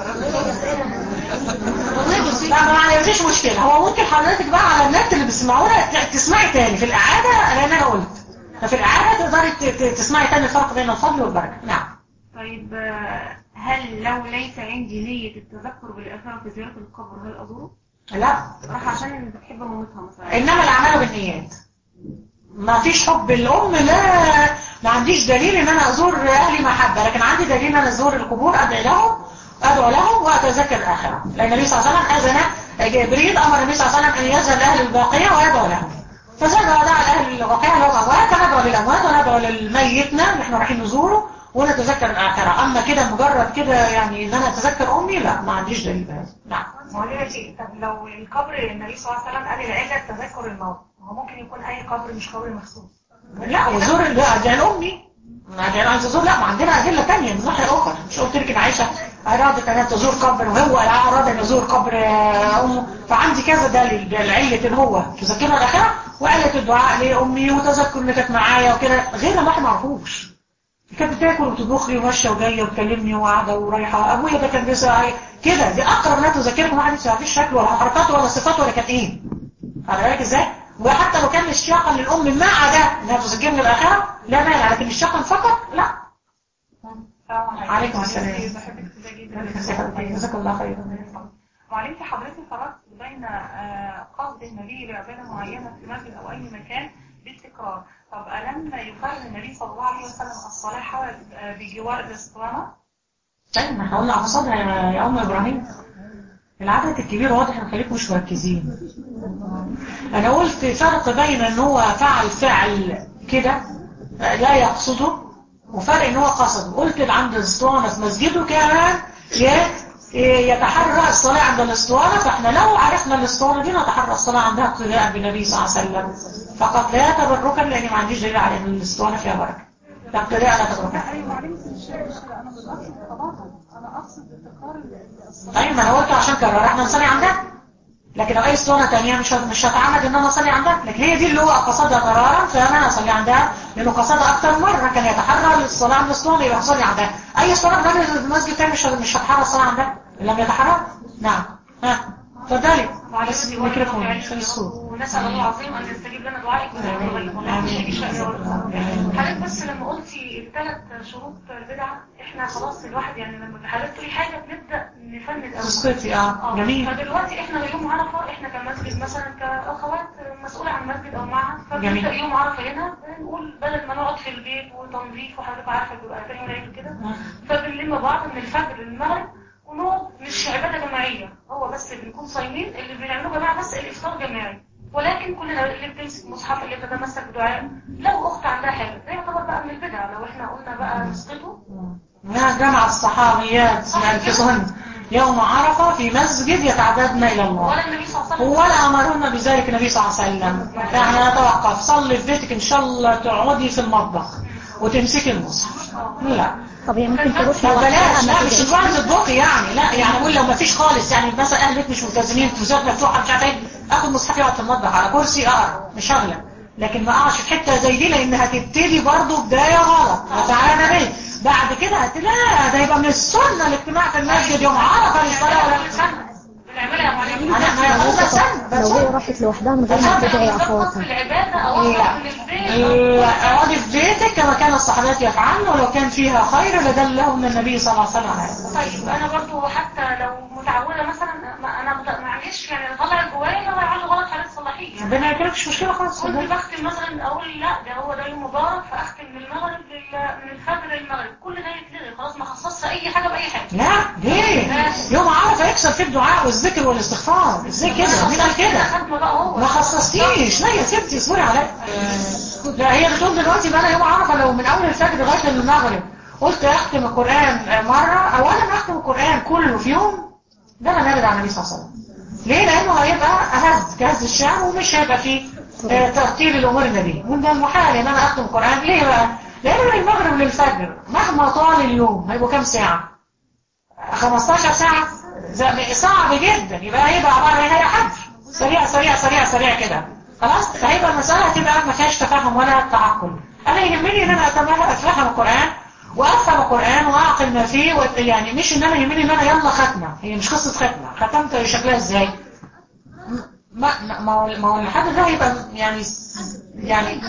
لا ما يعني مفيش مشكلة هو ممكن حضرتك بقى على النت اللي بتسمعونا ت- تسمعي تاني في الإعادة لأن أنا قلت ففي الإعادة تقدري ت- ت- تسمعي تاني الفرق بين الفضل والبركة نعم طيب آه، هل لو ليس عندي نية التذكر بالآخرة في زيارة القبر هل أزوره؟ لا راح عشان بتحب مامتها مثلا إنما الأعمال بالنيات ما فيش حب الأم لا ما عنديش دليل إن أنا أزور أهلي محبة لكن عندي دليل إن أنا أزور القبور أدعي لهم أدعو لهم وأتذكر الآخرة لأن النبي صلى الله عليه وسلم أذن جبريل أمر النبي صلى الله عليه وسلم أن يذهب لأهل الباقية ويدعو لهم فزاد ودعا لأهل الباقية اللي هم أموات ندعو للأموات وندعو للميتنا اللي احنا رايحين نزوره ونتذكر الآخرة أما كده مجرد كده يعني إن أنا أتذكر أمي لا ما عنديش دليل بهذا نعم معلش طب لو القبر النبي صلى الله عليه وسلم قال العلة تذكر الموت هو ممكن يكون أي قبر مش قبر مخصوص لا وزور لا أدعي لأمي أدعي عايز تزور لا ما عندنا أدلة تانية من ناحية أخرى مش قلت لك إن عائشة أرادت أن تزور قبر وهو أراد أن يزور قبر آه، أمه فعندي كذا دليل علة إن هو تذكرها الآخرة وقالت الدعاء لأمي وتذكر إن كانت معايا وكده غير ما احنا ما نعرفوش كانت بتاكل وتطبخ لي وماشيه وجايه وتكلمني وقاعده ورايحه ابويا ده كان بيسعى كده دي اقرب ما تذكركم واحد ما فيش شكل ولا حركات ولا صفات ولا كانت ايه على بالك ازاي وحتى لو كان اشتياقا للام مع ده انها تذكرني الاخره لا مانع لكن اشتياقا فقط لا عليكم السلام. بحبك جدا جزاك الله خيرا وعلمت حضرتك فرقت بين آه، قصد النبي لعبادة معينة في مسجد أو أي مكان بالتكرار طب ألم يقرر النبي صلى الله عليه وسلم الصلاة حول آه، بجوار الاسطوانة؟ طيب ما احنا قلنا على صدها يا يا ام ابراهيم العدد الكبير واضح ان خليكم مش مركزين انا قلت فرق بين ان هو فعل فعل كده آه، لا يقصده وفرق ان هو قصده قلت اللي عند الاسطوانه في مسجده كان ي- يتحرى الصلاة عند الاسطوانة فاحنا لو عرفنا الاسطوانة دي نتحرى الصلاة عندها اقتداء بالنبي صلى الله عليه وسلم فقط لا تبركا لان ما عنديش دليل على ان الاسطوانة فيها بركة ده اقتداء لا تبركا أيوة معلمت مش مش أنا مش أقصد صلاة أنا أقصد تكرار الصلاة طيب ما انا قلت عشان كرر احنا نصلي عندها لكن لو اي اسطوانه تانية مش مش هتعمد ان انا اصلي عندها لكن هي دي اللي هو قصدها قرارا فانا اصلي عندها لانه قصدها اكتر مره كان يتحرى الصلاه عند الاسطوانه يبقى اصلي عندها اي اسطوانه بتعمل في المسجد تاني مش مش هتحرى الصلاه عندها لم يتحرى نعم ها اتفضلي بس الميكروفون عشان الصوت ونسأل الله العظيم أن يستجيب لنا دعائك وزيادة الغيب والله مش هيجي شيء آمين. حاجة حضرتك بس لما قلتي الثلاث شروط البدعة احنا خلاص الواحد يعني لما حضرتك تقولي حاجة بنبدأ نفند أوي تسقطي اه جميل فدلوقتي احنا يوم عرفة احنا كمسجد مثلا كأخوات مسؤولة عن مسجد أو معهد جميل. فبنبدأ يوم عرفة هنا بنقول بدل ما نقعد في البيت وتنظيف وحضرتك عارفة بيبقى تاني يوم العيد وكده فبنلم بعض من الفجر للمغرب ونقعد مش عبادة جماعية هو بس بنكون صايمين اللي بنعمله جماعة بس الإفطار جماعي ولكن كلنا اللي بتمسك مصحف اللي بتتمسك بدعاء لو أخت عندها حاجة ده يعتبر بقى من البدع لو احنا قلنا بقى نسقطه ما جمع الصحابيات ينفذهن يوم عرفة في مسجد يتعبدن إلى الله ولا النبي صلى الله عليه وسلم ولا أمرنا بذلك النبي صلى الله عليه وسلم يعني نتوقف صلي في بيتك إن شاء الله تقعدي في المطبخ وتمسكي المصحف لا طب هي ممكن تروح طب بلاش لا لوحدها مش الوقت تطبخي يعني لا يعني اقول لو ما فيش خالص يعني مثلا اهل البيت مش ملتزمين تلفزيونات مفتوحه مش عارفه ايه اخد مصحفي اقعد في المطبخ على كرسي اقرا مش هغلب لكن ما اقعش في حته زي دي لان هتبتدي برضه بدايه غلط تعالى بيه بعد كده هت لا ده يبقى من السنه الاجتماع في المسجد يوم عرفه للصلاه ولا بنعملها يا معلم انا ما ياخدها سنه لو هي راحت لوحدها من غير ما تدعي في اخواتها العبادة أو لا. أقرب من البيت لا، اقعدي في بيتك كما كان الصحابات يفعلن ولو كان فيها خير لدلهم النبي صلى الله عليه وسلم عليه طيب انا برضو حتى لو متعوده مثلا ما انا مت- معلش يعني طلع جوايا لو هيعمل غلط حضرتك صلحيه يعني ربنا يكرمكش مشكله خالص كنت بختم مثلا اقول لا ده هو ده يوم مبارك فاختم من المغرب لل- من الفجر للمغرب كل ده يتلغي خلاص ما خصصش اي حاجه باي حاجه لا ليه يوم عرفه يكسر في الدعاء والذكر والاستغفار ازاي كده مين قال كده ختمه بقى هو ما خصصتيش لا يا ستي اصبري عليا لا هي بتقول دلوقتي بقى انا يوم عرفه لو من اول الفجر لغايه المغرب قلت اختم القران مره اولا اختم القران كله في يوم ده انا نرد على النبي صلى الله عليه وسلم ليه لانه هيبقى اهز كهز الشام ومش هيبقى فيه آه، ترتيب الامور النبي من ده المحال ان انا اختم القران ليه بقى لان من المغرب للفجر مهما طال اليوم هيبقوا كام ساعه 15 ساعة زي- صعب جدا يبقى هيبقى عبارة عن هي حد سريع سريع سريع سريع كده خلاص فهيبقى المسألة هتبقى ما فيهاش تفاهم ولا تعقل أنا يهمني إن أنا أتمنى أتفهم القرآن وأفهم القرآن وأعقل ما فيه و... يعني مش إن أنا يهمني إن أنا يلا ختمة هي مش قصة ختمة ختمت شكلها إزاي ما ما ما هو ما هو الحد ده هيبقى يعني يعني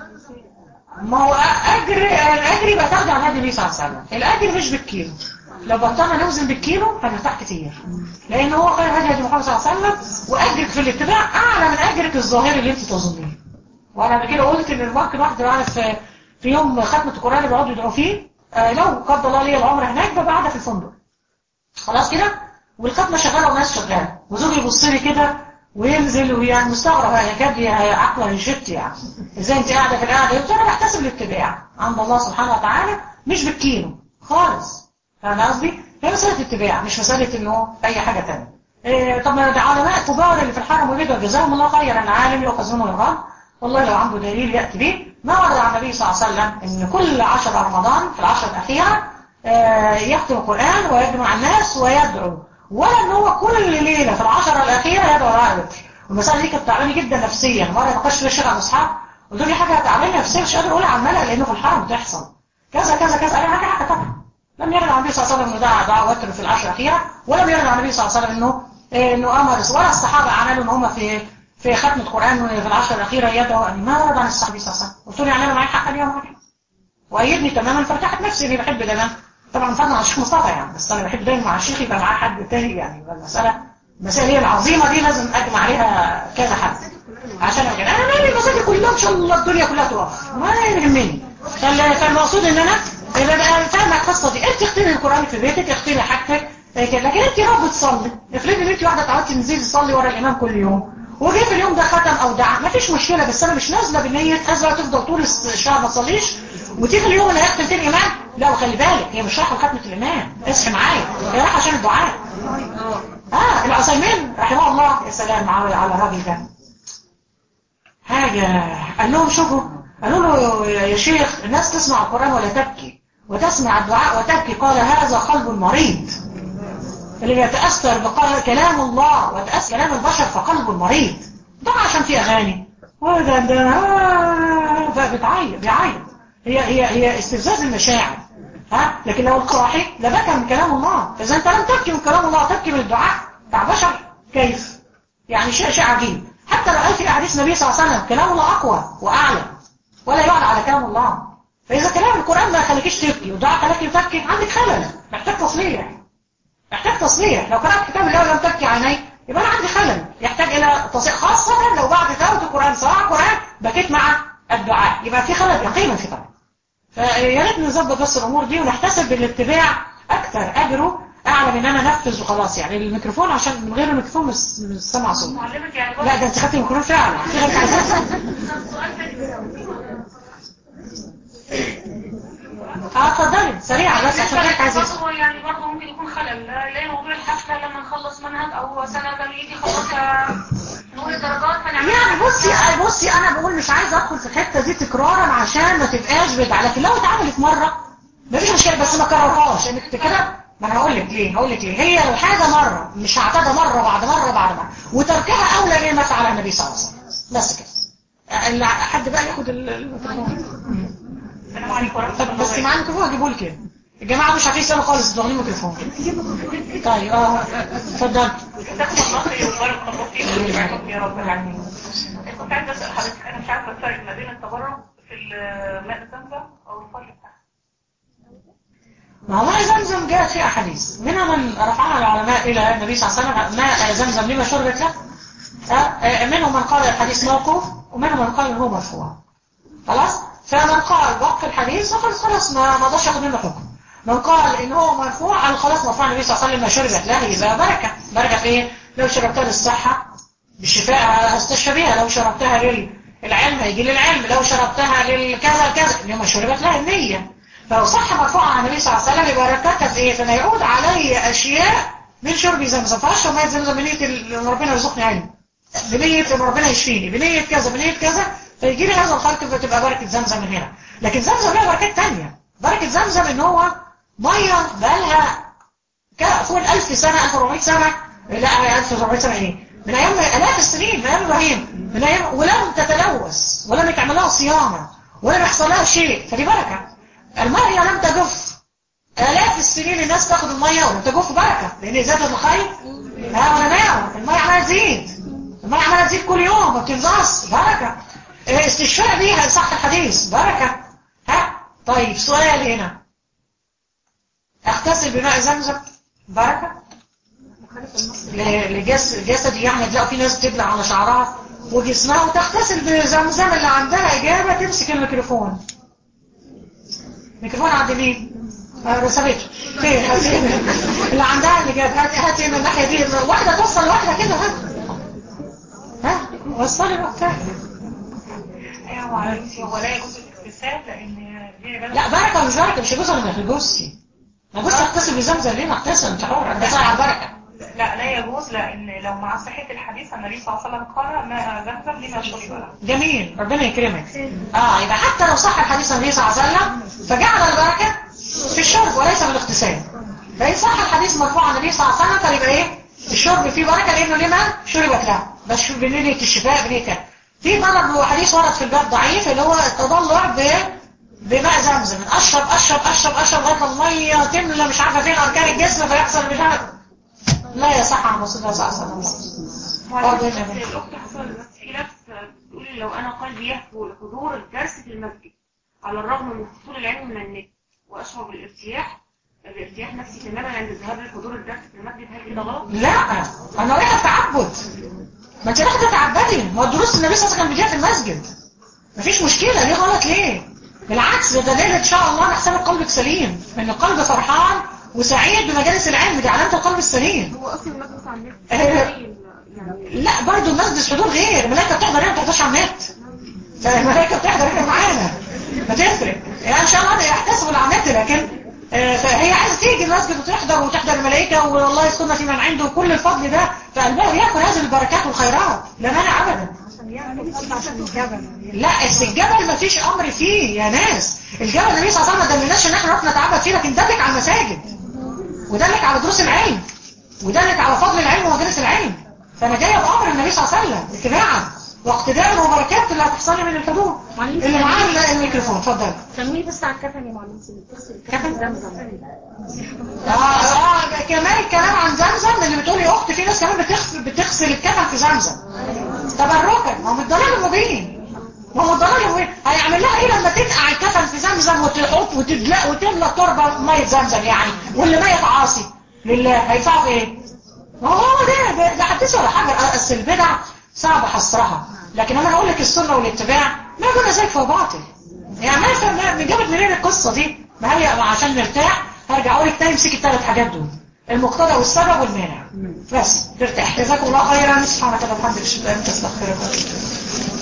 ما هو اجر الاجر يبقى تاخده على هدي النبي صلى الله عليه وسلم الاجر مش بالكيلو لو بطلنا نوزن بالكيلو هنرتاح كتير لان هو خير هدي هدي محمد صلى الله عليه وسلم واجرك في الاتباع اعلى من اجرك الظاهري اللي انت تظنيه وانا قبل كده قلت ان ممكن واحد يبقى عارف في في يوم ختمه القران اللي بيقعدوا يدعوا فيه آه، لو قدر الله لي العمر هناك ببقى قاعده في الفندق خلاص كده والختمه شغاله والناس شغاله وزوجي يبص لي كده وينزل ويعني مستغرب يكاد ي- عقله يشت يعني ازاي انت قاعده في القعده قلت انا بحتسب الاتباع عند الله سبحانه وتعالى مش بالكيلو خالص فاهم قصدي؟ هي مساله اتباع مش مساله انه اي حاجه ثانيه إيه طب ما ده علماء كبار اللي في الحرم وبيدوا جزاهم الله خيرا عالم يؤخذون الغرب والله لو عنده دليل ياتي به ما ورد عن النبي صلى الله عليه وسلم ان كل عشر رمضان في العشر الاخيره آه، يختم القرآن ويجمع الناس ويدعو ولا ان هو كل ليلة في العشرة الأخيرة يدعو رائع الوتر والمسألة دي كانت تعباني جدا نفسيا مرة ناقشت فيها الشيخ عن أصحاب قلت له حاجة تعباني نفسيا مش قادر أقولها على الملأ لأنه في الحرم بتحصل كذا كذا كذا أنا معاك حق طبعا لم يرد عن النبي صلى الله عليه وسلم انه دعا دعاء وتر في العشر الأخيرة ولم يرد عن النبي صلى الله عليه وسلم انه إيه، انه امر ولا الصحابة عملوا ان هم في في ختم القرآن في العشر الأخيرة يدعوا أن ما ورد عن الصحابي صلى الله عليه وسلم قلت له يعني أنا معاك حق اليوم معاك حق. وأيدني تماما فارتحت نفسي اني بحب دايما طبعا فضلا على الشيخ مصطفى يعني بس انا بحب دايما مع الشيخ يبقى معاه حد تاني يعني يبقى المساله المسائل هي العظيمه دي لازم اجمع عليها كذا حد عشان أبقى انا مالي المساجد كلها ان شاء الله الدنيا كلها تقف ما يهمني فال- فالمقصود ان انا يبقى بقى فاهمه القصه دي انت اختاري القران في بيتك اختاري حاجتك إيه كده. لكن انت رب تصلي افرضي ان انت واحده اتعودتي تنزلي تصلي ورا الامام كل يوم وجه في اليوم ده ختم او دعا مفيش مشكله بس انا مش نازله بنيه نازله تفضل طول الشهر ما تصليش وتيجي اليوم اللي هيختم فيه الامام لا وخلي بالك هي مش رايحه لختمه الامام اصحي معايا هي رايحه عشان الدعاء اه العثيمين رحمه الله يا سلام على على الراجل ده حاجه قال لهم شوفوا قالوا له يا شيخ الناس تسمع القران ولا تبكي وتسمع الدعاء وتبكي قال هذا قلب مريض اللي يتأثر بكلام الله ويتأثر كلام البشر فقلبه المريض ده عشان في أغاني وده ده آه، فبتعيط بيعيط هي هي هي استفزاز المشاعر ها لكن لو القاحي لبكى من كلام الله إذا أنت لم تبكي من كلام الله تبكي من الدعاء بتاع بشر كيف يعني شيء شيء عجيب حتى لو قال في أحاديث النبي صلى الله عليه وسلم كلام الله أقوى وأعلى ولا يعلى على كلام الله فاذا كلام القران ما خليكيش تبكي ودعاء خلاكي تبكي عندك خلل محتاج تصليح محتاج تصليح لو قرات كتاب الله ولم تبكي عيني يبقى انا عندي خلل يحتاج الى تصحيح خاصه لو بعد تلاوه القران سواء القران بكيت مع الدعاء يبقى في خلل يقينا في طبعا فيا ريت نظبط بس الامور دي ونحتسب بالاتباع اكثر اجره اعلى من ان انا انفذ وخلاص يعني الميكروفون عشان من غير الميكروفون مش مش سامع صوت معلمة يعني لا ده انت خدت الميكروفون فعلا في غيرك اساسا سؤال تاني اه اتفضلي سريعه بس عشان غيرك عايز يسمع برضه يعني برضه ممكن يكون خلل لا موضوع الحفلة لما نخلص منهج او سنة تمهيدي خلاص آه، نقول الدرجات فنعمل يعني بصي بصي انا بقول مش عايز ادخل في الحته دي تكرارا عشان ما تبقاش بدعه لكن لو اتعملت مره مفيش مشكله بس ما كررهاش انك كده ما انا هقول لك ليه هقول لك ليه هي الحاجه مره مش هعتادها مره بعد مره بعد مره وتركها اولى ليه ما فعل النبي صلى الله عليه وسلم بس كده اللي حد بقى ياخد ال- الميكروفون السلام عليكم ورحمة طب الله بس معاه الميكروفون اجيبه لك كده الجماعه مش عارفين يسالوا خالص انتوا واخدين الميكروفون طيب اه اتفضل جزاكم الله خير وبارك الله فيكم ويبارككم يا رب العالمين. كنت عايزة أسأل حضرتك أنا مش عارفة الفرق ما بين التبرع في الماء زمزم أو الفضل بتاعها. ما هو ماء زمزم جاءت في أحاديث منها من رفعها العلماء إلى النبي صلى الله عليه وسلم ماء زمزم لما شربت له آه، آه، منهم من قال الحديث موقوف ومنهم من قال إن هو مرفوع خلاص فمن قال وقف الحديث فخلاص خلاص ما ما اقدرش ياخد منه حكم من قال ان هو مرفوع قال خلاص مرفوع النبي صلى الله عليه وسلم ما شربت له يبقى بركه بركه في ايه لو شربتها للصحه بالشفاء استشفى بيها لو شربتها للعلم هيجي للعلم لو شربتها للكذا كذا لما شربت لها النيه فلو صح مرفوع عن النبي صلى الله عليه وسلم يبقى بركتها في ايه فما يعود علي اشياء من شرب زمزم فاشرب ميه زمزم بنيه ال- ان ربنا يرزقني علم بنية ان ربنا يشفيني بنية كذا بنية كذا فيجي لي هذا الخلق فتبقى بركة زمزم من هنا لكن زمزم لها بركات تانية بركة زمزم ان هو مية بقالها ك- فوق الألف سنة 1400 سنة لا 1400 سنة ايه من ايام الاف السنين من ايام ابراهيم من ايام ولم تتلوث ولم يتعمل لها صيانة ولم يحصل لها شيء فدي بركة المية لم تجف آلاف السنين الناس تاخد المية ولم تجف بركة لأن زادت الخير ها ولا نعم المية عمالة تزيد المية عمالة تزيد كل يوم ما بتنقص بركة آه، استشفاء بيها صح الحديث بركة ها طيب سؤال هنا اغتسل بماء زمزم بركة ل- لجس جسدي يعني تلاقوا في ناس بتبلع على شعرها وجسمها وتغتسل بزمزم اللي عندها إجابة تمسك الميكروفون ميكروفون عند مين؟ آه، رسمته فين هاتي اللي عندها اللي جاب هاتي هاتي من الناحية دي واحدة توصل واحدة كده ها ها وصلي بقى أيوة معلش هو لا يجوز الاغتسال لأن دي عبادة لا بركة مش بركة مش يجوز ولا ما يجوزش ما يجوز تغتسل بزمزم ليه ما اغتسل انت حر انت على البركة لا لا يجوز لأن لو مع صحة الحديث النبي صلى الله عليه وسلم قال ماء زمزم لما شرب له جميل ربنا يكرمك اه يبقى حتى لو صح الحديث عن النبي صلى الله عليه وسلم فجعل البركة في الشرب وليس في الاغتسال فإن صح الحديث مرفوع عن النبي صلى الله عليه وسلم فيبقى ايه الشرب فيه بركة لأنه لما شربت له بس بنية الشفاء بنية كده. في طلب حديث ورد في الباب ضعيف اللي هو التضلع ب بماء زمزم اشرب اشرب اشرب اشرب لغايه ما الميه تملى مش عارفه فين اركان الجسم فيحصل مش عارف لا يصح عن رسول الله صلى الله عليه وسلم معلش اه بس جميل. الأخت حصل بس في ناس بتقول لو أنا قلبي يهفو لحضور الدرس في المسجد على الرغم من فصول العلم من النت وأشعر بالارتياح الارتياح نفسي تماما عند الذهاب لحضور الدرس في المسجد هل كده غلط؟ لا انا رايحه تعبد ما انت رايحه تتعبدي ما هو الدروس النبي صلى الله عليه وسلم كان بيديها في المسجد مفيش مشكله ليه غلط ليه بالعكس ده دليل ان شاء الله نحسب قلبك سليم ان القلب فرحان وسعيد بمجالس العلم دي علامه القلب السليم هو أصلا المجلس على النت آه. يعني لا برضه المسجد حضور غير الملائكه بتحضر هنا ما بتحضرش على النت فالملائكه بتحضر هنا معانا بتفرق يعني ان شاء الله يحتسبوا على النت لكن آه، فهي عايزه تيجي المسجد وتحضر وتحضر الملائكه والله يسكننا في من عنده كل الفضل ده فقلبها ياكل هذه البركات والخيرات لا مانع ابدا لا بس الجبل ما فيش امر فيه يا ناس الجبل النبي صلى الله عليه وسلم ما دلناش ان احنا نروح نتعبد فيه لكن دلك على المساجد ودلك على دروس العلم ودلك على فضل العلم ومجالس العلم فانا جايه بامر النبي صلى الله عليه وسلم اتباعا واقتداء وبركات اللي هتحصل لي من الحضور اللي معاه الميكروفون اتفضل كملي بس على الكفن يا معلم بتغسل كفن؟ زمزم اه اه كمان الكلام عن زمزم اللي بتقولي يا اختي في ناس كمان بتغسل بتغسل الكفن في زمزم تبركا ما هو من الضلال المبين ما هو الضلال وين هيعمل لها ايه لما تنقع الكفن في زمزم وتحط وتدلق وتملى تربه ميه زمزم يعني واللي ميت عاصي لله هيدفعوا في ايه ما هو ده ده, ده حدث ولا حاجه اصل البدع صعب حصرها لكن انا هقول لك السنه والاتباع ما دون ذلك فهو باطل يعني ما فهم جابت منين القصه دي ما هي عشان نرتاح هرجع اقول لك تاني امسك الثلاث حاجات دول المقتضى والسبب والمانع بس ترتاح جزاكم الله خيرا سبحانك اللهم وبحمدك اشهد ان لا اله الا انت استغفرك واتوب اليك